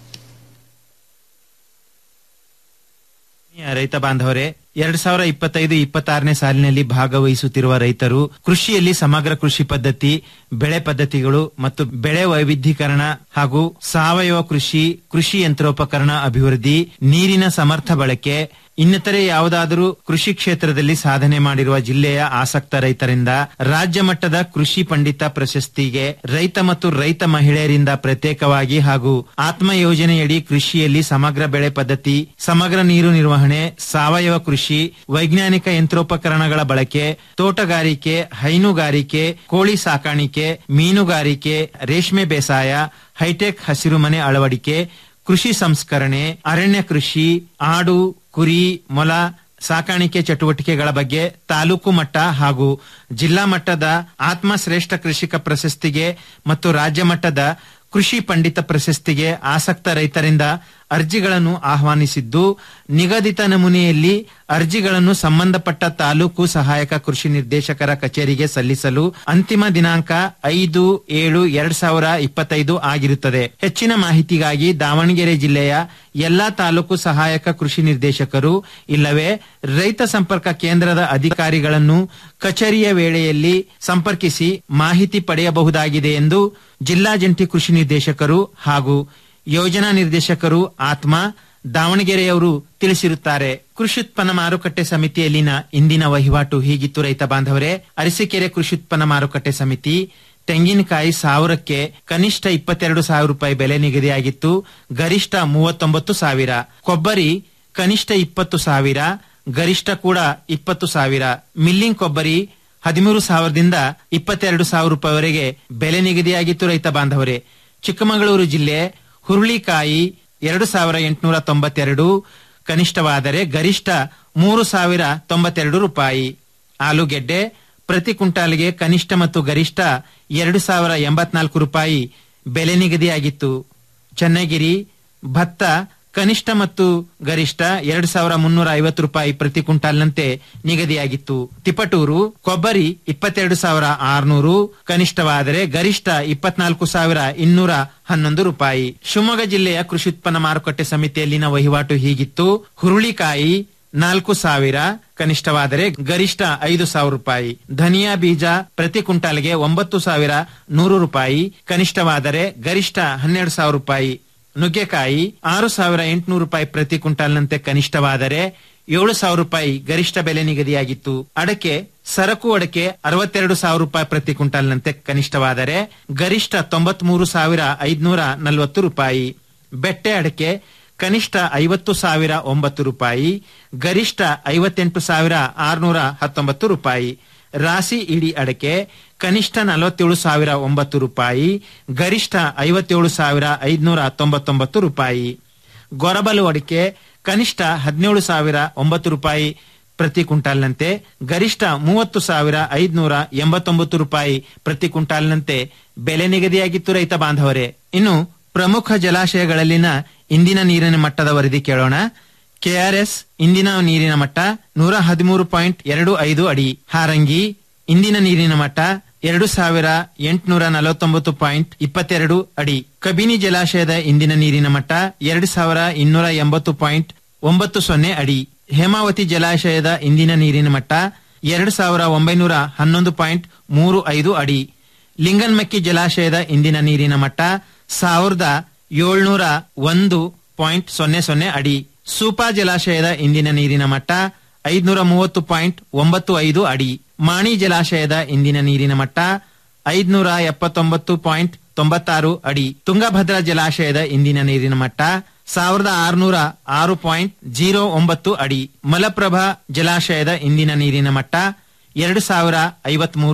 N: ರೈತ ಬಾಂಧವರೇ ಎರಡ್ ಸಾವಿರ ಇಪ್ಪತ್ತೈದು ಇಪ್ಪತ್ತಾರನೇ ಸಾಲಿನಲ್ಲಿ ಭಾಗವಹಿಸುತ್ತಿರುವ ರೈತರು ಕೃಷಿಯಲ್ಲಿ ಸಮಗ್ರ ಕೃಷಿ ಪದ್ಧತಿ ಬೆಳೆ ಪದ್ಧತಿಗಳು ಮತ್ತು ಬೆಳೆ ವೈವಿಧ್ಯೀಕರಣ ಹಾಗೂ ಸಾವಯವ ಕೃಷಿ ಕೃಷಿ ಯಂತ್ರೋಪಕರಣ ಅಭಿವೃದ್ಧಿ ನೀರಿನ ಸಮರ್ಥ ಬಳಕೆ ಇನ್ನಿತರೆ ಯಾವುದಾದರೂ ಕೃಷಿ ಕ್ಷೇತ್ರದಲ್ಲಿ ಸಾಧನೆ ಮಾಡಿರುವ ಜಿಲ್ಲೆಯ ಆಸಕ್ತ ರೈತರಿಂದ ರಾಜ್ಯ ಮಟ್ಟದ ಕೃಷಿ ಪಂಡಿತ ಪ್ರಶಸ್ತಿಗೆ ರೈತ ಮತ್ತು ರೈತ ಮಹಿಳೆಯರಿಂದ ಪ್ರತ್ಯೇಕವಾಗಿ ಹಾಗೂ ಆತ್ಮ ಯೋಜನೆಯಡಿ ಕೃಷಿಯಲ್ಲಿ ಸಮಗ್ರ ಬೆಳೆ ಪದ್ಧತಿ ಸಮಗ್ರ ನೀರು ನಿರ್ವಹಣೆ ಸಾವಯವ ಕೃಷಿ ವೈಜ್ಞಾನಿಕ ಯಂತ್ರೋಪಕರಣಗಳ ಬಳಕೆ ತೋಟಗಾರಿಕೆ ಹೈನುಗಾರಿಕೆ ಕೋಳಿ ಸಾಕಾಣಿಕೆ ಮೀನುಗಾರಿಕೆ ರೇಷ್ಮೆ ಬೇಸಾಯ ಹೈಟೆಕ್ ಹಸಿರುಮನೆ ಅಳವಡಿಕೆ ಕೃಷಿ ಸಂಸ್ಕರಣೆ ಅರಣ್ಯ ಕೃಷಿ ಆಡು ಕುರಿ ಮೊಲ ಸಾಕಾಣಿಕೆ ಚಟುವಟಿಕೆಗಳ ಬಗ್ಗೆ ತಾಲೂಕು ಮಟ್ಟ ಹಾಗೂ ಜಿಲ್ಲಾ ಮಟ್ಟದ ಆತ್ಮ ಶ್ರೇಷ್ಠ ಕೃಷಿಕ ಪ್ರಶಸ್ತಿಗೆ ಮತ್ತು ರಾಜ್ಯ ಮಟ್ಟದ ಕೃಷಿ ಪಂಡಿತ ಪ್ರಶಸ್ತಿಗೆ ಆಸಕ್ತ ರೈತರಿಂದ ಅರ್ಜಿಗಳನ್ನು ಆಹ್ವಾನಿಸಿದ್ದು ನಿಗದಿತ ನಮೂನೆಯಲ್ಲಿ ಅರ್ಜಿಗಳನ್ನು ಸಂಬಂಧಪಟ್ಟ ತಾಲೂಕು ಸಹಾಯಕ ಕೃಷಿ ನಿರ್ದೇಶಕರ ಕಚೇರಿಗೆ ಸಲ್ಲಿಸಲು ಅಂತಿಮ ದಿನಾಂಕ ಐದು ಏಳು ಎರಡ್ ಸಾವಿರ ಇಪ್ಪತ್ತೈದು ಆಗಿರುತ್ತದೆ ಹೆಚ್ಚಿನ ಮಾಹಿತಿಗಾಗಿ ದಾವಣಗೆರೆ ಜಿಲ್ಲೆಯ ಎಲ್ಲಾ ತಾಲೂಕು ಸಹಾಯಕ ಕೃಷಿ ನಿರ್ದೇಶಕರು ಇಲ್ಲವೇ ರೈತ ಸಂಪರ್ಕ ಕೇಂದ್ರದ ಅಧಿಕಾರಿಗಳನ್ನು ಕಚೇರಿಯ ವೇಳೆಯಲ್ಲಿ ಸಂಪರ್ಕಿಸಿ ಮಾಹಿತಿ ಪಡೆಯಬಹುದಾಗಿದೆ ಎಂದು ಜಿಲ್ಲಾ ಜಂಟಿ ಕೃಷಿ ನಿರ್ದೇಶಕರು ಹಾಗೂ ಯೋಜನಾ ನಿರ್ದೇಶಕರು ಆತ್ಮ ದಾವಣಗೆರೆಯವರು ತಿಳಿಸಿರುತ್ತಾರೆ ಕೃಷಿ ಉತ್ಪನ್ನ ಮಾರುಕಟ್ಟೆ ಸಮಿತಿಯಲ್ಲಿನ ಇಂದಿನ ವಹಿವಾಟು ಹೀಗಿತ್ತು ರೈತ ಬಾಂಧವರೇ ಅರಸೀಕೆರೆ ಕೃಷಿ ಉತ್ಪನ್ನ ಮಾರುಕಟ್ಟೆ ಸಮಿತಿ ತೆಂಗಿನಕಾಯಿ ಸಾವಿರಕ್ಕೆ ಕನಿಷ್ಠ ಇಪ್ಪತ್ತೆರಡು ಸಾವಿರ ರೂಪಾಯಿ ಬೆಲೆ ನಿಗದಿಯಾಗಿತ್ತು ಗರಿಷ್ಠ ಮೂವತ್ತೊಂಬತ್ತು ಸಾವಿರ ಕೊಬ್ಬರಿ ಕನಿಷ್ಠ ಇಪ್ಪತ್ತು ಸಾವಿರ ಗರಿಷ್ಠ ಕೂಡ ಇಪ್ಪತ್ತು ಸಾವಿರ ಮಿಲ್ಲಿಂಗ್ ಕೊಬ್ಬರಿ ಹದಿಮೂರು ಸಾವಿರದಿಂದ ಇಪ್ಪತ್ತೆರಡು ಸಾವಿರ ರೂಪಾಯಿವರೆಗೆ ಬೆಲೆ ನಿಗದಿಯಾಗಿತ್ತು ರೈತ ಬಾಂಧವರೇ ಚಿಕ್ಕಮಗಳೂರು ಜಿಲ್ಲೆ ಹುರುಳಿಕಾಯಿ ಎರಡು ಸಾವಿರ ಎಂಟುನೂರ ತೊಂಬತ್ತೆರಡು ಕನಿಷ್ಠವಾದರೆ ಗರಿಷ್ಠ ಮೂರು ಸಾವಿರ ತೊಂಬತ್ತೆರಡು ರೂಪಾಯಿ ಆಲೂಗೆಡ್ಡೆ ಪ್ರತಿ ಕ್ವಿಂಟಾಲ್ಗೆ ಕನಿಷ್ಠ ಮತ್ತು ಗರಿಷ್ಠ ಎರಡು ಸಾವಿರ ಎಂಬತ್ನಾಲ್ಕು ರೂಪಾಯಿ ಬೆಲೆ ನಿಗದಿಯಾಗಿತ್ತು ಚನ್ನಗಿರಿ ಭತ್ತ ಕನಿಷ್ಠ ಮತ್ತು ಗರಿಷ್ಠ ಎರಡು ಸಾವಿರ ಮುನ್ನೂರ ಐವತ್ತು ರೂಪಾಯಿ ಪ್ರತಿ ಕ್ವಿಂಟಾಲ್ನಂತೆ ನಿಗದಿಯಾಗಿತ್ತು ತಿಪಟೂರು ಕೊಬ್ಬರಿ ಇಪ್ಪತ್ತೆರಡು ಸಾವಿರ ಆರುನೂರು ಕನಿಷ್ಠವಾದರೆ ಗರಿಷ್ಠ ಇಪ್ಪತ್ನಾಲ್ಕು ಸಾವಿರ ಇನ್ನೂರ ಹನ್ನೊಂದು ರೂಪಾಯಿ ಶಿವಮೊಗ್ಗ ಜಿಲ್ಲೆಯ ಕೃಷಿ ಉತ್ಪನ್ನ ಮಾರುಕಟ್ಟೆ ಸಮಿತಿಯಲ್ಲಿನ ವಹಿವಾಟು ಹೀಗಿತ್ತು ಹುರುಳಿಕಾಯಿ ನಾಲ್ಕು ಸಾವಿರ ಕನಿಷ್ಠವಾದರೆ ಗರಿಷ್ಠ ಐದು ಸಾವಿರ ರೂಪಾಯಿ ಧನಿಯಾ ಬೀಜ ಪ್ರತಿ ಕ್ವಿಂಟಾಲ್ಗೆ ಒಂಬತ್ತು ಸಾವಿರ ನೂರು ರೂಪಾಯಿ ಕನಿಷ್ಠವಾದರೆ ಗರಿಷ್ಠ ಹನ್ನೆರಡು ಸಾವಿರ ರೂಪಾಯಿ ನುಗ್ಗೆಕಾಯಿ ಆರು ಸಾವಿರ ಎಂಟುನೂರು ರೂಪಾಯಿ ಪ್ರತಿ ಕ್ವಿಂಟಾಲ್ನಂತೆ ಕನಿಷ್ಠವಾದರೆ ಏಳು ಸಾವಿರ ರೂಪಾಯಿ ಗರಿಷ್ಠ ಬೆಲೆ ನಿಗದಿಯಾಗಿತ್ತು ಅಡಕೆ ಸರಕು ಅಡಕೆ ಅರವತ್ತೆರಡು ಸಾವಿರ ರೂಪಾಯಿ ಪ್ರತಿ ಕ್ವಿಂಟಾಲ್ನಂತೆ ಕನಿಷ್ಠವಾದರೆ ಗರಿಷ್ಠ ತೊಂಬತ್ಮೂರು ಸಾವಿರ ಐದುನೂರ ನಲವತ್ತು ರೂಪಾಯಿ ಬೆಟ್ಟೆ ಅಡಕೆ ಕನಿಷ್ಠ ಐವತ್ತು ಸಾವಿರ ಒಂಬತ್ತು ರೂಪಾಯಿ ಗರಿಷ್ಠ ಐವತ್ತೆಂಟು ಸಾವಿರ ಆರುನೂರ ಹತ್ತೊಂಬತ್ತು ರೂಪಾಯಿ ರಾಸಿ ಇಡಿ ಅಡಕೆ ಕನಿಷ್ಠ ನಲವತ್ತೇಳು ಸಾವಿರ ಒಂಬತ್ತು ರೂಪಾಯಿ ಗರಿಷ್ಠ ಐವತ್ತೇಳು ಸಾವಿರ ಐದುನೂರ ತೊಂಬತ್ತೊಂಬತ್ತು ರೂಪಾಯಿ ಗೊರಬಲು ಅಡಿಕೆ ಕನಿಷ್ಠ ಹದಿನೇಳು ಸಾವಿರ ಒಂಬತ್ತು ರೂಪಾಯಿ ಪ್ರತಿ ಕ್ವಿಂಟಾಲ್ನಂತೆ ಗರಿಷ್ಠ ಮೂವತ್ತು ಸಾವಿರ ಐದುನೂರ ಎಂಬತ್ತೊಂಬತ್ತು ರೂಪಾಯಿ ಪ್ರತಿ ಕ್ವಿಂಟಾಲ್ನಂತೆ ಬೆಲೆ ನಿಗದಿಯಾಗಿತ್ತು ರೈತ ಬಾಂಧವರೇ ಇನ್ನು ಪ್ರಮುಖ ಜಲಾಶಯಗಳಲ್ಲಿನ ಇಂದಿನ ನೀರಿನ ಮಟ್ಟದ ವರದಿ ಕೇಳೋಣ ಕೆಆರ್ಎಸ್ ಇಂದಿನ ನೀರಿನ ಮಟ್ಟ ನೂರ ಹದಿಮೂರು ಪಾಯಿಂಟ್ ಎರಡು ಐದು ಅಡಿ ಹಾರಂಗಿ ಇಂದಿನ ನೀರಿನ ಮಟ್ಟ ಎರಡು ಸಾವಿರ ಎಂಟುನೂರ ನಲವತ್ತೊಂಬತ್ತು ಪಾಯಿಂಟ್ ಇಪ್ಪತ್ತೆರಡು ಅಡಿ ಕಬಿನಿ ಜಲಾಶಯದ ಇಂದಿನ ನೀರಿನ ಮಟ್ಟ ಎರಡು ಸಾವಿರ ಇನ್ನೂರ ಎಂಬತ್ತು ಪಾಯಿಂಟ್ ಒಂಬತ್ತು ಸೊನ್ನೆ ಅಡಿ ಹೇಮಾವತಿ ಜಲಾಶಯದ ಇಂದಿನ ನೀರಿನ ಮಟ್ಟ ಎರಡು ಸಾವಿರ ಒಂಬೈನೂರ ಹನ್ನೊಂದು ಪಾಯಿಂಟ್ ಮೂರು ಐದು ಅಡಿ ಲಿಂಗನ್ಮಕ್ಕಿ ಜಲಾಶಯದ ಇಂದಿನ ನೀರಿನ ಮಟ್ಟ ಸಾವಿರದ ಏಳ್ನೂರ ಒಂದು ಪಾಯಿಂಟ್ ಸೊನ್ನೆ ಸೊನ್ನೆ ಅಡಿ ಸೂಪಾ ಜಲಾಶಯದ ಇಂದಿನ ನೀರಿನ ಮಟ್ಟ ಐದ್ನೂರ ಮೂವತ್ತು ಪಾಯಿಂಟ್ ಒಂಬತ್ತು ಐದು ಅಡಿ ಮಾಣಿ ಜಲಾಶಯದ ಇಂದಿನ ನೀರಿನ ಮಟ್ಟ ಐದ್ನೂರ ಎಪ್ಪತ್ತೊಂಬತ್ತು ಪಾಯಿಂಟ್ ತೊಂಬತ್ತಾರು ಅಡಿ ತುಂಗಭದ್ರಾ ಜಲಾಶಯದ ಇಂದಿನ ನೀರಿನ ಮಟ್ಟ ಸಾವಿರದ ಆರುನೂರ ಆರು ಪಾಯಿಂಟ್ ಜೀರೋ ಒಂಬತ್ತು ಅಡಿ ಮಲಪ್ರಭಾ ಜಲಾಶಯದ ಇಂದಿನ ನೀರಿನ ಮಟ್ಟ ಎರಡು ಸಾವಿರ ಐವತ್ಮೂರು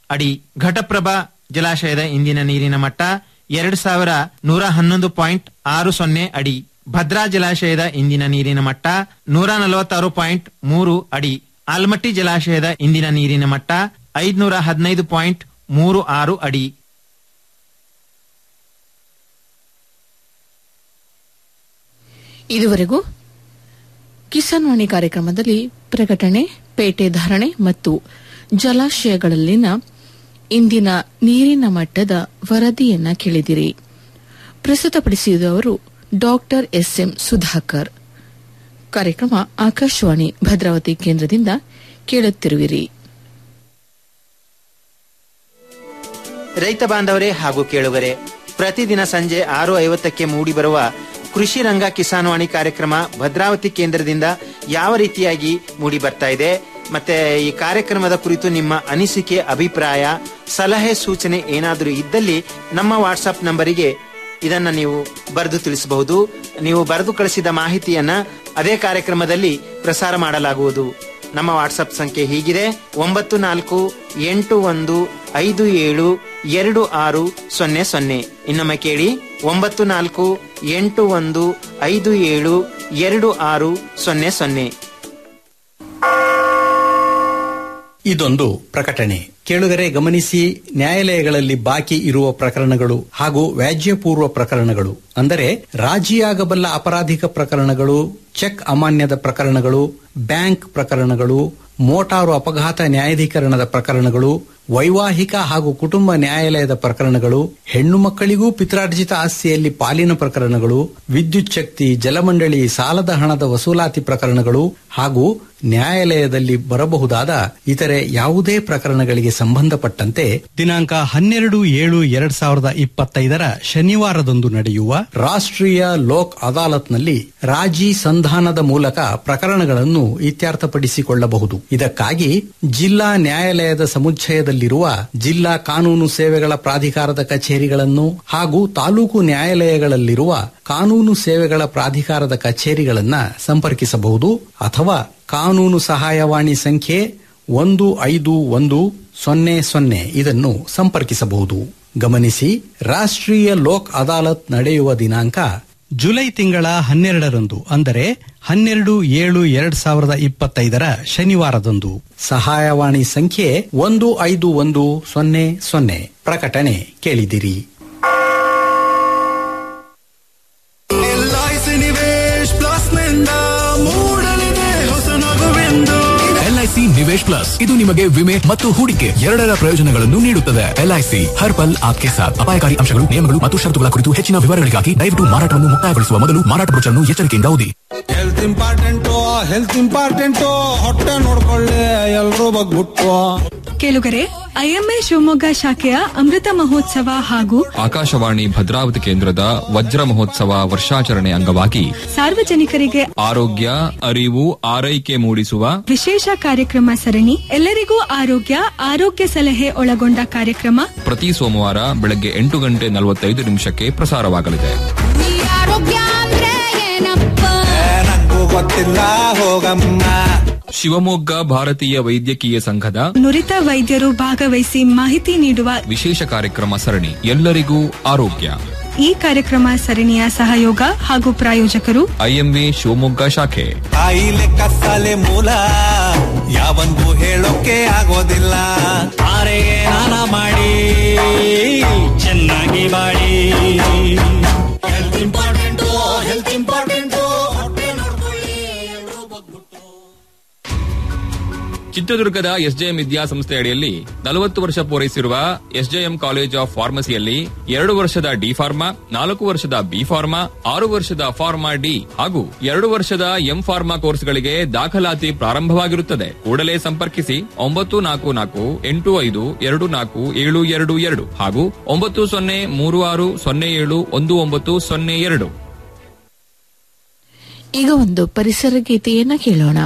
N: ಅಡಿ ಘಟಪ್ರಭಾ ಜಲಾಶಯದ ಇಂದಿನ ನೀರಿನ ಮಟ್ಟ ಎರಡು ಸಾವಿರ ನೂರ ಹನ್ನೊಂದು ಪಾಯಿಂಟ್ ಆರು ಸೊನ್ನೆ ಅಡಿ ಭದ್ರಾ ಜಲಾಶಯದ ಇಂದಿನ ನೀರಿನ ಮಟ್ಟ ನೂರ ನಲವತ್ತಾರು ಪಾಯಿಂಟ್ ಮೂರು ಅಡಿ ಆಲ್ಮಟ್ಟಿ ಜಲಾಶಯದ ಇಂದಿನ ನೀರಿನ ಮಟ್ಟ ಐದ್ನೂರ ಹದಿನೈದು ಪಾಯಿಂಟ್ ಮೂರು ಆರು ಅಡಿ
M: ಇದುವರೆಗೂ ಕಿಸಾನ್ ವಾಣಿ ಕಾರ್ಯಕ್ರಮದಲ್ಲಿ ಪ್ರಕಟಣೆ ಪೇಟೆ ಧಾರಣೆ ಮತ್ತು ಜಲಾಶಯಗಳಲ್ಲಿನ ಇಂದಿನ ನೀರಿನ ಮಟ್ಟದ ವರದಿಯನ್ನ ಕೇಳಿದಿರಿ ಪ್ರಸ್ತುತಪಡಿಸಿದವರು ಡಾಕ್ಟರ್ ಎಸ್ಎಂ ಸುಧಾಕರ್ ಕಾರ್ಯಕ್ರಮ ಆಕಾಶವಾಣಿ ಭದ್ರಾವತಿ ಕೇಂದ್ರದಿಂದ ಕೇಳುತ್ತಿರುವಿರಿ
N: ರೈತ ಬಾಂಧವರೇ ಹಾಗೂ ಕೇಳುಗರೆ ಪ್ರತಿದಿನ ಸಂಜೆ ಆರು ಐವತ್ತಕ್ಕೆ ಮೂಡಿಬರುವ ಕೃಷಿ ರಂಗ ಕಿಸಾನ್ ವಾಣಿ ಕಾರ್ಯಕ್ರಮ ಭದ್ರಾವತಿ ಕೇಂದ್ರದಿಂದ ಯಾವ ರೀತಿಯಾಗಿ ಮೂಡಿ ಬರ್ತಾ ಇದೆ ಮತ್ತೆ ಈ ಕಾರ್ಯಕ್ರಮದ ಕುರಿತು ನಿಮ್ಮ ಅನಿಸಿಕೆ ಅಭಿಪ್ರಾಯ ಸಲಹೆ ಸೂಚನೆ ಏನಾದರೂ ಇದ್ದಲ್ಲಿ ನಮ್ಮ ವಾಟ್ಸ್ಆಪ್ ನಂಬರಿಗೆ ಇದನ್ನ ನೀವು ಬರೆದು ತಿಳಿಸಬಹುದು ನೀವು ಬರೆದು ಕಳಿಸಿದ ಮಾಹಿತಿಯನ್ನ ಅದೇ ಕಾರ್ಯಕ್ರಮದಲ್ಲಿ ಪ್ರಸಾರ ಮಾಡಲಾಗುವುದು ನಮ್ಮ ವಾಟ್ಸಪ್ ಸಂಖ್ಯೆ ಹೀಗಿದೆ ಒಂಬತ್ತು ನಾಲ್ಕು ಎಂಟು ಒಂದು ಐದು ಏಳು ಎರಡು ಆರು ಸೊನ್ನೆ ಸೊನ್ನೆ ಇನ್ನೊಮ್ಮೆ ಕೇಳಿ ಒಂಬತ್ತು ನಾಲ್ಕು ಎಂಟು ಒಂದು ಐದು ಏಳು ಎರಡು ಆರು ಸೊನ್ನೆ ಸೊನ್ನೆ
O: ಇದೊಂದು ಪ್ರಕಟಣೆ ಕೇಳುಗರೆ ಗಮನಿಸಿ ನ್ಯಾಯಾಲಯಗಳಲ್ಲಿ ಬಾಕಿ ಇರುವ ಪ್ರಕರಣಗಳು ಹಾಗೂ ವ್ಯಾಜ್ಯಪೂರ್ವ ಪ್ರಕರಣಗಳು ಅಂದರೆ ರಾಜಿಯಾಗಬಲ್ಲ ಅಪರಾಧಿಕ ಪ್ರಕರಣಗಳು ಚೆಕ್ ಅಮಾನ್ಯದ ಪ್ರಕರಣಗಳು ಬ್ಯಾಂಕ್ ಪ್ರಕರಣಗಳು ಮೋಟಾರು ಅಪಘಾತ ನ್ಯಾಯಾಧೀಕರಣದ ಪ್ರಕರಣಗಳು ವೈವಾಹಿಕ ಹಾಗೂ ಕುಟುಂಬ ನ್ಯಾಯಾಲಯದ ಪ್ರಕರಣಗಳು ಹೆಣ್ಣು ಮಕ್ಕಳಿಗೂ ಪಿತ್ರಾರ್ಜಿತ ಆಸ್ತಿಯಲ್ಲಿ ಪಾಲಿನ ಪ್ರಕರಣಗಳು ವಿದ್ಯುತ್ ಶಕ್ತಿ ಜಲಮಂಡಳಿ ಸಾಲದ ಹಣದ ವಸೂಲಾತಿ ಪ್ರಕರಣಗಳು ಹಾಗೂ ನ್ಯಾಯಾಲಯದಲ್ಲಿ ಬರಬಹುದಾದ ಇತರೆ ಯಾವುದೇ ಪ್ರಕರಣಗಳಿಗೆ ಸಂಬಂಧಪಟ್ಟಂತೆ ದಿನಾಂಕ ಹನ್ನೆರಡು ಏಳು ಎರಡ್ ಸಾವಿರದ ಇಪ್ಪತ್ತೈದರ ಶನಿವಾರದಂದು ನಡೆಯುವ ರಾಷ್ಟ್ರೀಯ ಲೋಕ್ ಅದಾಲತ್ನಲ್ಲಿ ರಾಜಿ ಸಂಧಾನದ ಮೂಲಕ ಪ್ರಕರಣಗಳನ್ನು ಇತ್ಯರ್ಥಪಡಿಸಿಕೊಳ್ಳಬಹುದು ಇದಕ್ಕಾಗಿ ಜಿಲ್ಲಾ ನ್ಯಾಯಾಲಯದ ಸಮುಚ್ಚಯದಲ್ಲಿರುವ ಜಿಲ್ಲಾ ಕಾನೂನು ಸೇವೆಗಳ ಪ್ರಾಧಿಕಾರದ ಕಚೇರಿಗಳನ್ನು ಹಾಗೂ ತಾಲೂಕು ನ್ಯಾಯಾಲಯಗಳಲ್ಲಿರುವ ಕಾನೂನು ಸೇವೆಗಳ ಪ್ರಾಧಿಕಾರದ ಕಚೇರಿಗಳನ್ನ ಸಂಪರ್ಕಿಸಬಹುದು ಅಥವಾ ಕಾನೂನು ಸಹಾಯವಾಣಿ ಸಂಖ್ಯೆ ಒಂದು ಐದು ಒಂದು ಸೊನ್ನೆ ಸೊನ್ನೆ ಇದನ್ನು ಸಂಪರ್ಕಿಸಬಹುದು ಗಮನಿಸಿ ರಾಷ್ಟ್ರೀಯ ಲೋಕ್ ಅದಾಲತ್ ನಡೆಯುವ ದಿನಾಂಕ ಜುಲೈ ತಿಂಗಳ ಹನ್ನೆರಡರಂದು ಅಂದರೆ ಹನ್ನೆರಡು ಏಳು ಎರಡ್ ಸಾವಿರದ ಇಪ್ಪತ್ತೈದರ ಶನಿವಾರದಂದು ಸಹಾಯವಾಣಿ ಸಂಖ್ಯೆ ಒಂದು ಐದು ಒಂದು ಸೊನ್ನೆ ಸೊನ್ನೆ ಪ್ರಕಟಣೆ ಕೇಳಿದಿರಿ
P: ಎಲ್ಐಸಿ ನಿವೇಶ್ ಪ್ಲಸ್ ನಿಂದ ಮೂಡಲಿದೆ ಹೊಸ ನಗುವೆಂದು
Q: ಎಲ್ಐಸಿ ನಿವೇಶ್ ಪ್ಲಸ್ ಇದು ನಿಮಗೆ ವಿಮೆ ಮತ್ತು ಹೂಡಿಕೆ ಎರಡರ ಪ್ರಯೋಜನಗಳನ್ನು ನೀಡುತ್ತದೆ ಎಲ್ಐಸಿ ಹರ್ ಪಲ್ ಆಪ್ಕೆ ಸಾಥ್ ಅಪಾಯಕಾರಿ ಅಂಶಗಳು ನಿಯಮಗಳು ಮತ್ತು ಷರತ್ತುಗಳ ಕುರಿತು ಹೆಚ್ಚಿನ ವಿವರಗಳಿಗಾಗಿ ದಯವಿಟ್ಟು ಮಾರಾಟವನ್ನು ಮುಕ್ತಾಯಗೊಳಿಸುವ ಮೊದಲು ಮಾರಾಟ ಬ್ರೋಚರ್ನ್ನು ಎಚ್ಚರಿಕೆಯಿಂದ ಓದಿ
P: ಹೆಲ್ತ್ ಇಂಪಾರ್ಟೆಂಟು ಹೆಲ್ತ್ ಇಂಪಾರ್ಟೆಂಟು ಹೊಟ್ಟೆ ನೋಡ್ಕೊಳ್ಳಿ ಎಲ್ರೂ ಬಗ್ಬಿಟ್ಟು
R: ಕೇಳುಗರೆ ಐಎಂಎ ಶಿವಮೊಗ್ಗ ಶಾಖೆಯ ಅಮೃತ ಮಹೋತ್ಸವ ಹಾಗೂ
S: ಆಕಾಶವಾಣಿ ಭದ್ರಾವತಿ ಕೇಂದ್ರದ ವಜ್ರ ಮಹೋತ್ಸವ ವರ್ಷಾಚರಣೆ ಅಂಗವಾಗಿ
R: ಸಾರ್ವಜನಿಕರಿಗೆ
S: ಆರೋಗ್ಯ ಅರಿವು ಆರೈಕೆ ಮೂಡಿಸುವ
R: ವಿಶೇಷ ಕಾರ್ಯಕ್ರಮ ಸರಣಿ ಎಲ್ಲರಿಗೂ ಆರೋಗ್ಯ ಆರೋಗ್ಯ ಸಲಹೆ ಒಳಗೊಂಡ ಕಾರ್ಯಕ್ರಮ
S: ಪ್ರತಿ ಸೋಮವಾರ ಬೆಳಗ್ಗೆ ಎಂಟು ಗಂಟೆ ನಲವತ್ತೈದು ನಿಮಿಷಕ್ಕೆ ಪ್ರಸಾರವಾಗಲಿದೆ
P: ಆರೋಗ್ಯ ಅಂದ್ರೆ ಏನಪ್ಪ ನಂಗೂ ಗೊತ್ತಿಲ್ಲ ಹೋಗಮ್ಮ
S: ಶಿವಮೊಗ್ಗ ಭಾರತೀಯ ವೈದ್ಯಕೀಯ ಸಂಘದ
R: ನುರಿತ ವೈದ್ಯರು ಭಾಗವಹಿಸಿ ಮಾಹಿತಿ ನೀಡುವ
S: ವಿಶೇಷ ಕಾರ್ಯಕ್ರಮ ಸರಣಿ ಎಲ್ಲರಿಗೂ ಆರೋಗ್ಯ
R: ಈ ಕಾರ್ಯಕ್ರಮ ಸರಣಿಯ ಸಹಯೋಗ ಹಾಗೂ ಪ್ರಾಯೋಜಕರು
S: ಐಎಂವಿ ಶಿವಮೊಗ್ಗ ಶಾಖೆ
P: ಕಾಯಿಲೆ ಕಸಾಲೆ ಮೂಲ ಯಾವನ್ಗೂ ಹೇಳೋಕೆ ಆಗೋದಿಲ್ಲ ಆರೆಗೆ ನಾನ ಮಾಡಿ ಚೆನ್ನಾಗಿ ಬಾಳಿ ಹೆಲ್ತ್ ಇಂಪಾರ್ಟೆಂಟು ಹೆಲ್ತ್ ಇಂಪಾರ್ಟೆಂಟು
S: ಚಿತ್ರದುರ್ಗದ ಎಸ್ಜೆಎಂ ವಿದ್ಯಾಸಂಸ್ಥೆ ಅಡಿಯಲ್ಲಿ ನಲವತ್ತು ವರ್ಷ ಪೂರೈಸಿರುವ ಎಸ್ಜೆಎಂ ಕಾಲೇಜ್ ಆಫ್ ಫಾರ್ಮಸಿಯಲ್ಲಿ ಎರಡು ವರ್ಷದ ಡಿ ಫಾರ್ಮಾ ನಾಲ್ಕು ವರ್ಷದ ಬಿ ಫಾರ್ಮಾ ಆರು ವರ್ಷದ ಫಾರ್ಮಾ ಡಿ ಹಾಗೂ ಎರಡು ವರ್ಷದ ಎಂ ಫಾರ್ಮಾ ಕೋರ್ಸ್ಗಳಿಗೆ ದಾಖಲಾತಿ ಪ್ರಾರಂಭವಾಗಿರುತ್ತದೆ ಕೂಡಲೇ ಸಂಪರ್ಕಿಸಿ ಒಂಬತ್ತು ನಾಲ್ಕು ನಾಲ್ಕು ಎಂಟು ಐದು ಎರಡು ನಾಲ್ಕು ಏಳು ಎರಡು ಎರಡು ಹಾಗೂ ಒಂಬತ್ತು ಸೊನ್ನೆ ಮೂರು ಆರು ಸೊನ್ನೆ ಏಳು ಒಂದು ಒಂಬತ್ತು ಸೊನ್ನೆ ಎರಡು
M: ಈಗ ಒಂದು ಪರಿಸರ ಗೀತೆಯನ್ನ ಕೇಳೋಣ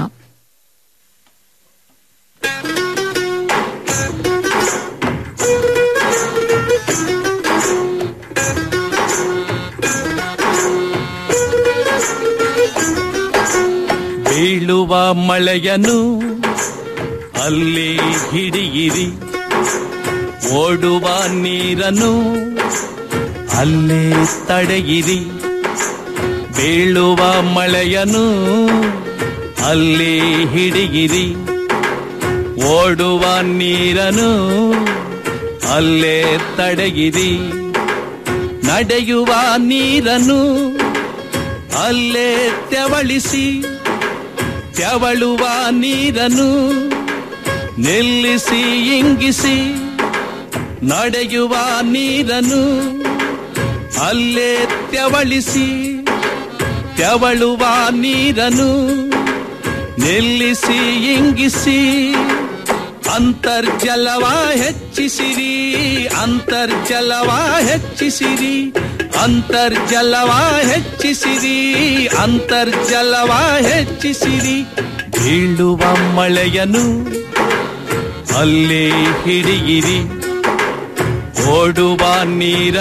T: ಬೀಳುವ ಮಳೆಯನು ಅಲ್ಲಿ ಹಿಡಿಯಿರಿ ಓಡುವ ನೀರನ್ನು ಅಲ್ಲೇ ತಡೆಯಿರಿ ಬೀಳುವ ಮಳೆಯನ್ನು ಅಲ್ಲಿ ಹಿಡಿಯಿರಿ ಓಡುವ ನೀರನ್ನು ಅಲ್ಲೇ ತಡೆಯಿರಿ ನಡೆಯುವ ನೀರನ್ನು ಅಲ್ಲೇ ತೆವಳಿಸಿ ತೆವಳುವ ನೀರನ್ನು ನಿಲ್ಲಿಸಿ ಇಂಗಿಸಿ ನಡೆಯುವ ನೀರನ್ನು ಅಲ್ಲೇ ತೆವಳಿಸಿ ತೆವಳುವ ನೀರನ್ನು ನಿಲ್ಲಿಸಿ ಇಂಗಿಸಿ ಅಂತರ್ಜಲವ ಹೆಚ್ಚಿಸಿರಿ ಅಂತರ್ಜಲವ ಹೆಚ್ಚಿಸಿರಿ ಅಂತರ್ಜಲವ ಹೆಚ್ಚಿಸಿರಿ ಅಂತರ್ಜಲವ ಹೆಚ್ಚಿಸಿರಿ ಬೀಳುವ ಮಳೆಯನು ಅಲ್ಲೇ ಹಿಡಿಯಿರಿ ಓಡುವ ನೀರ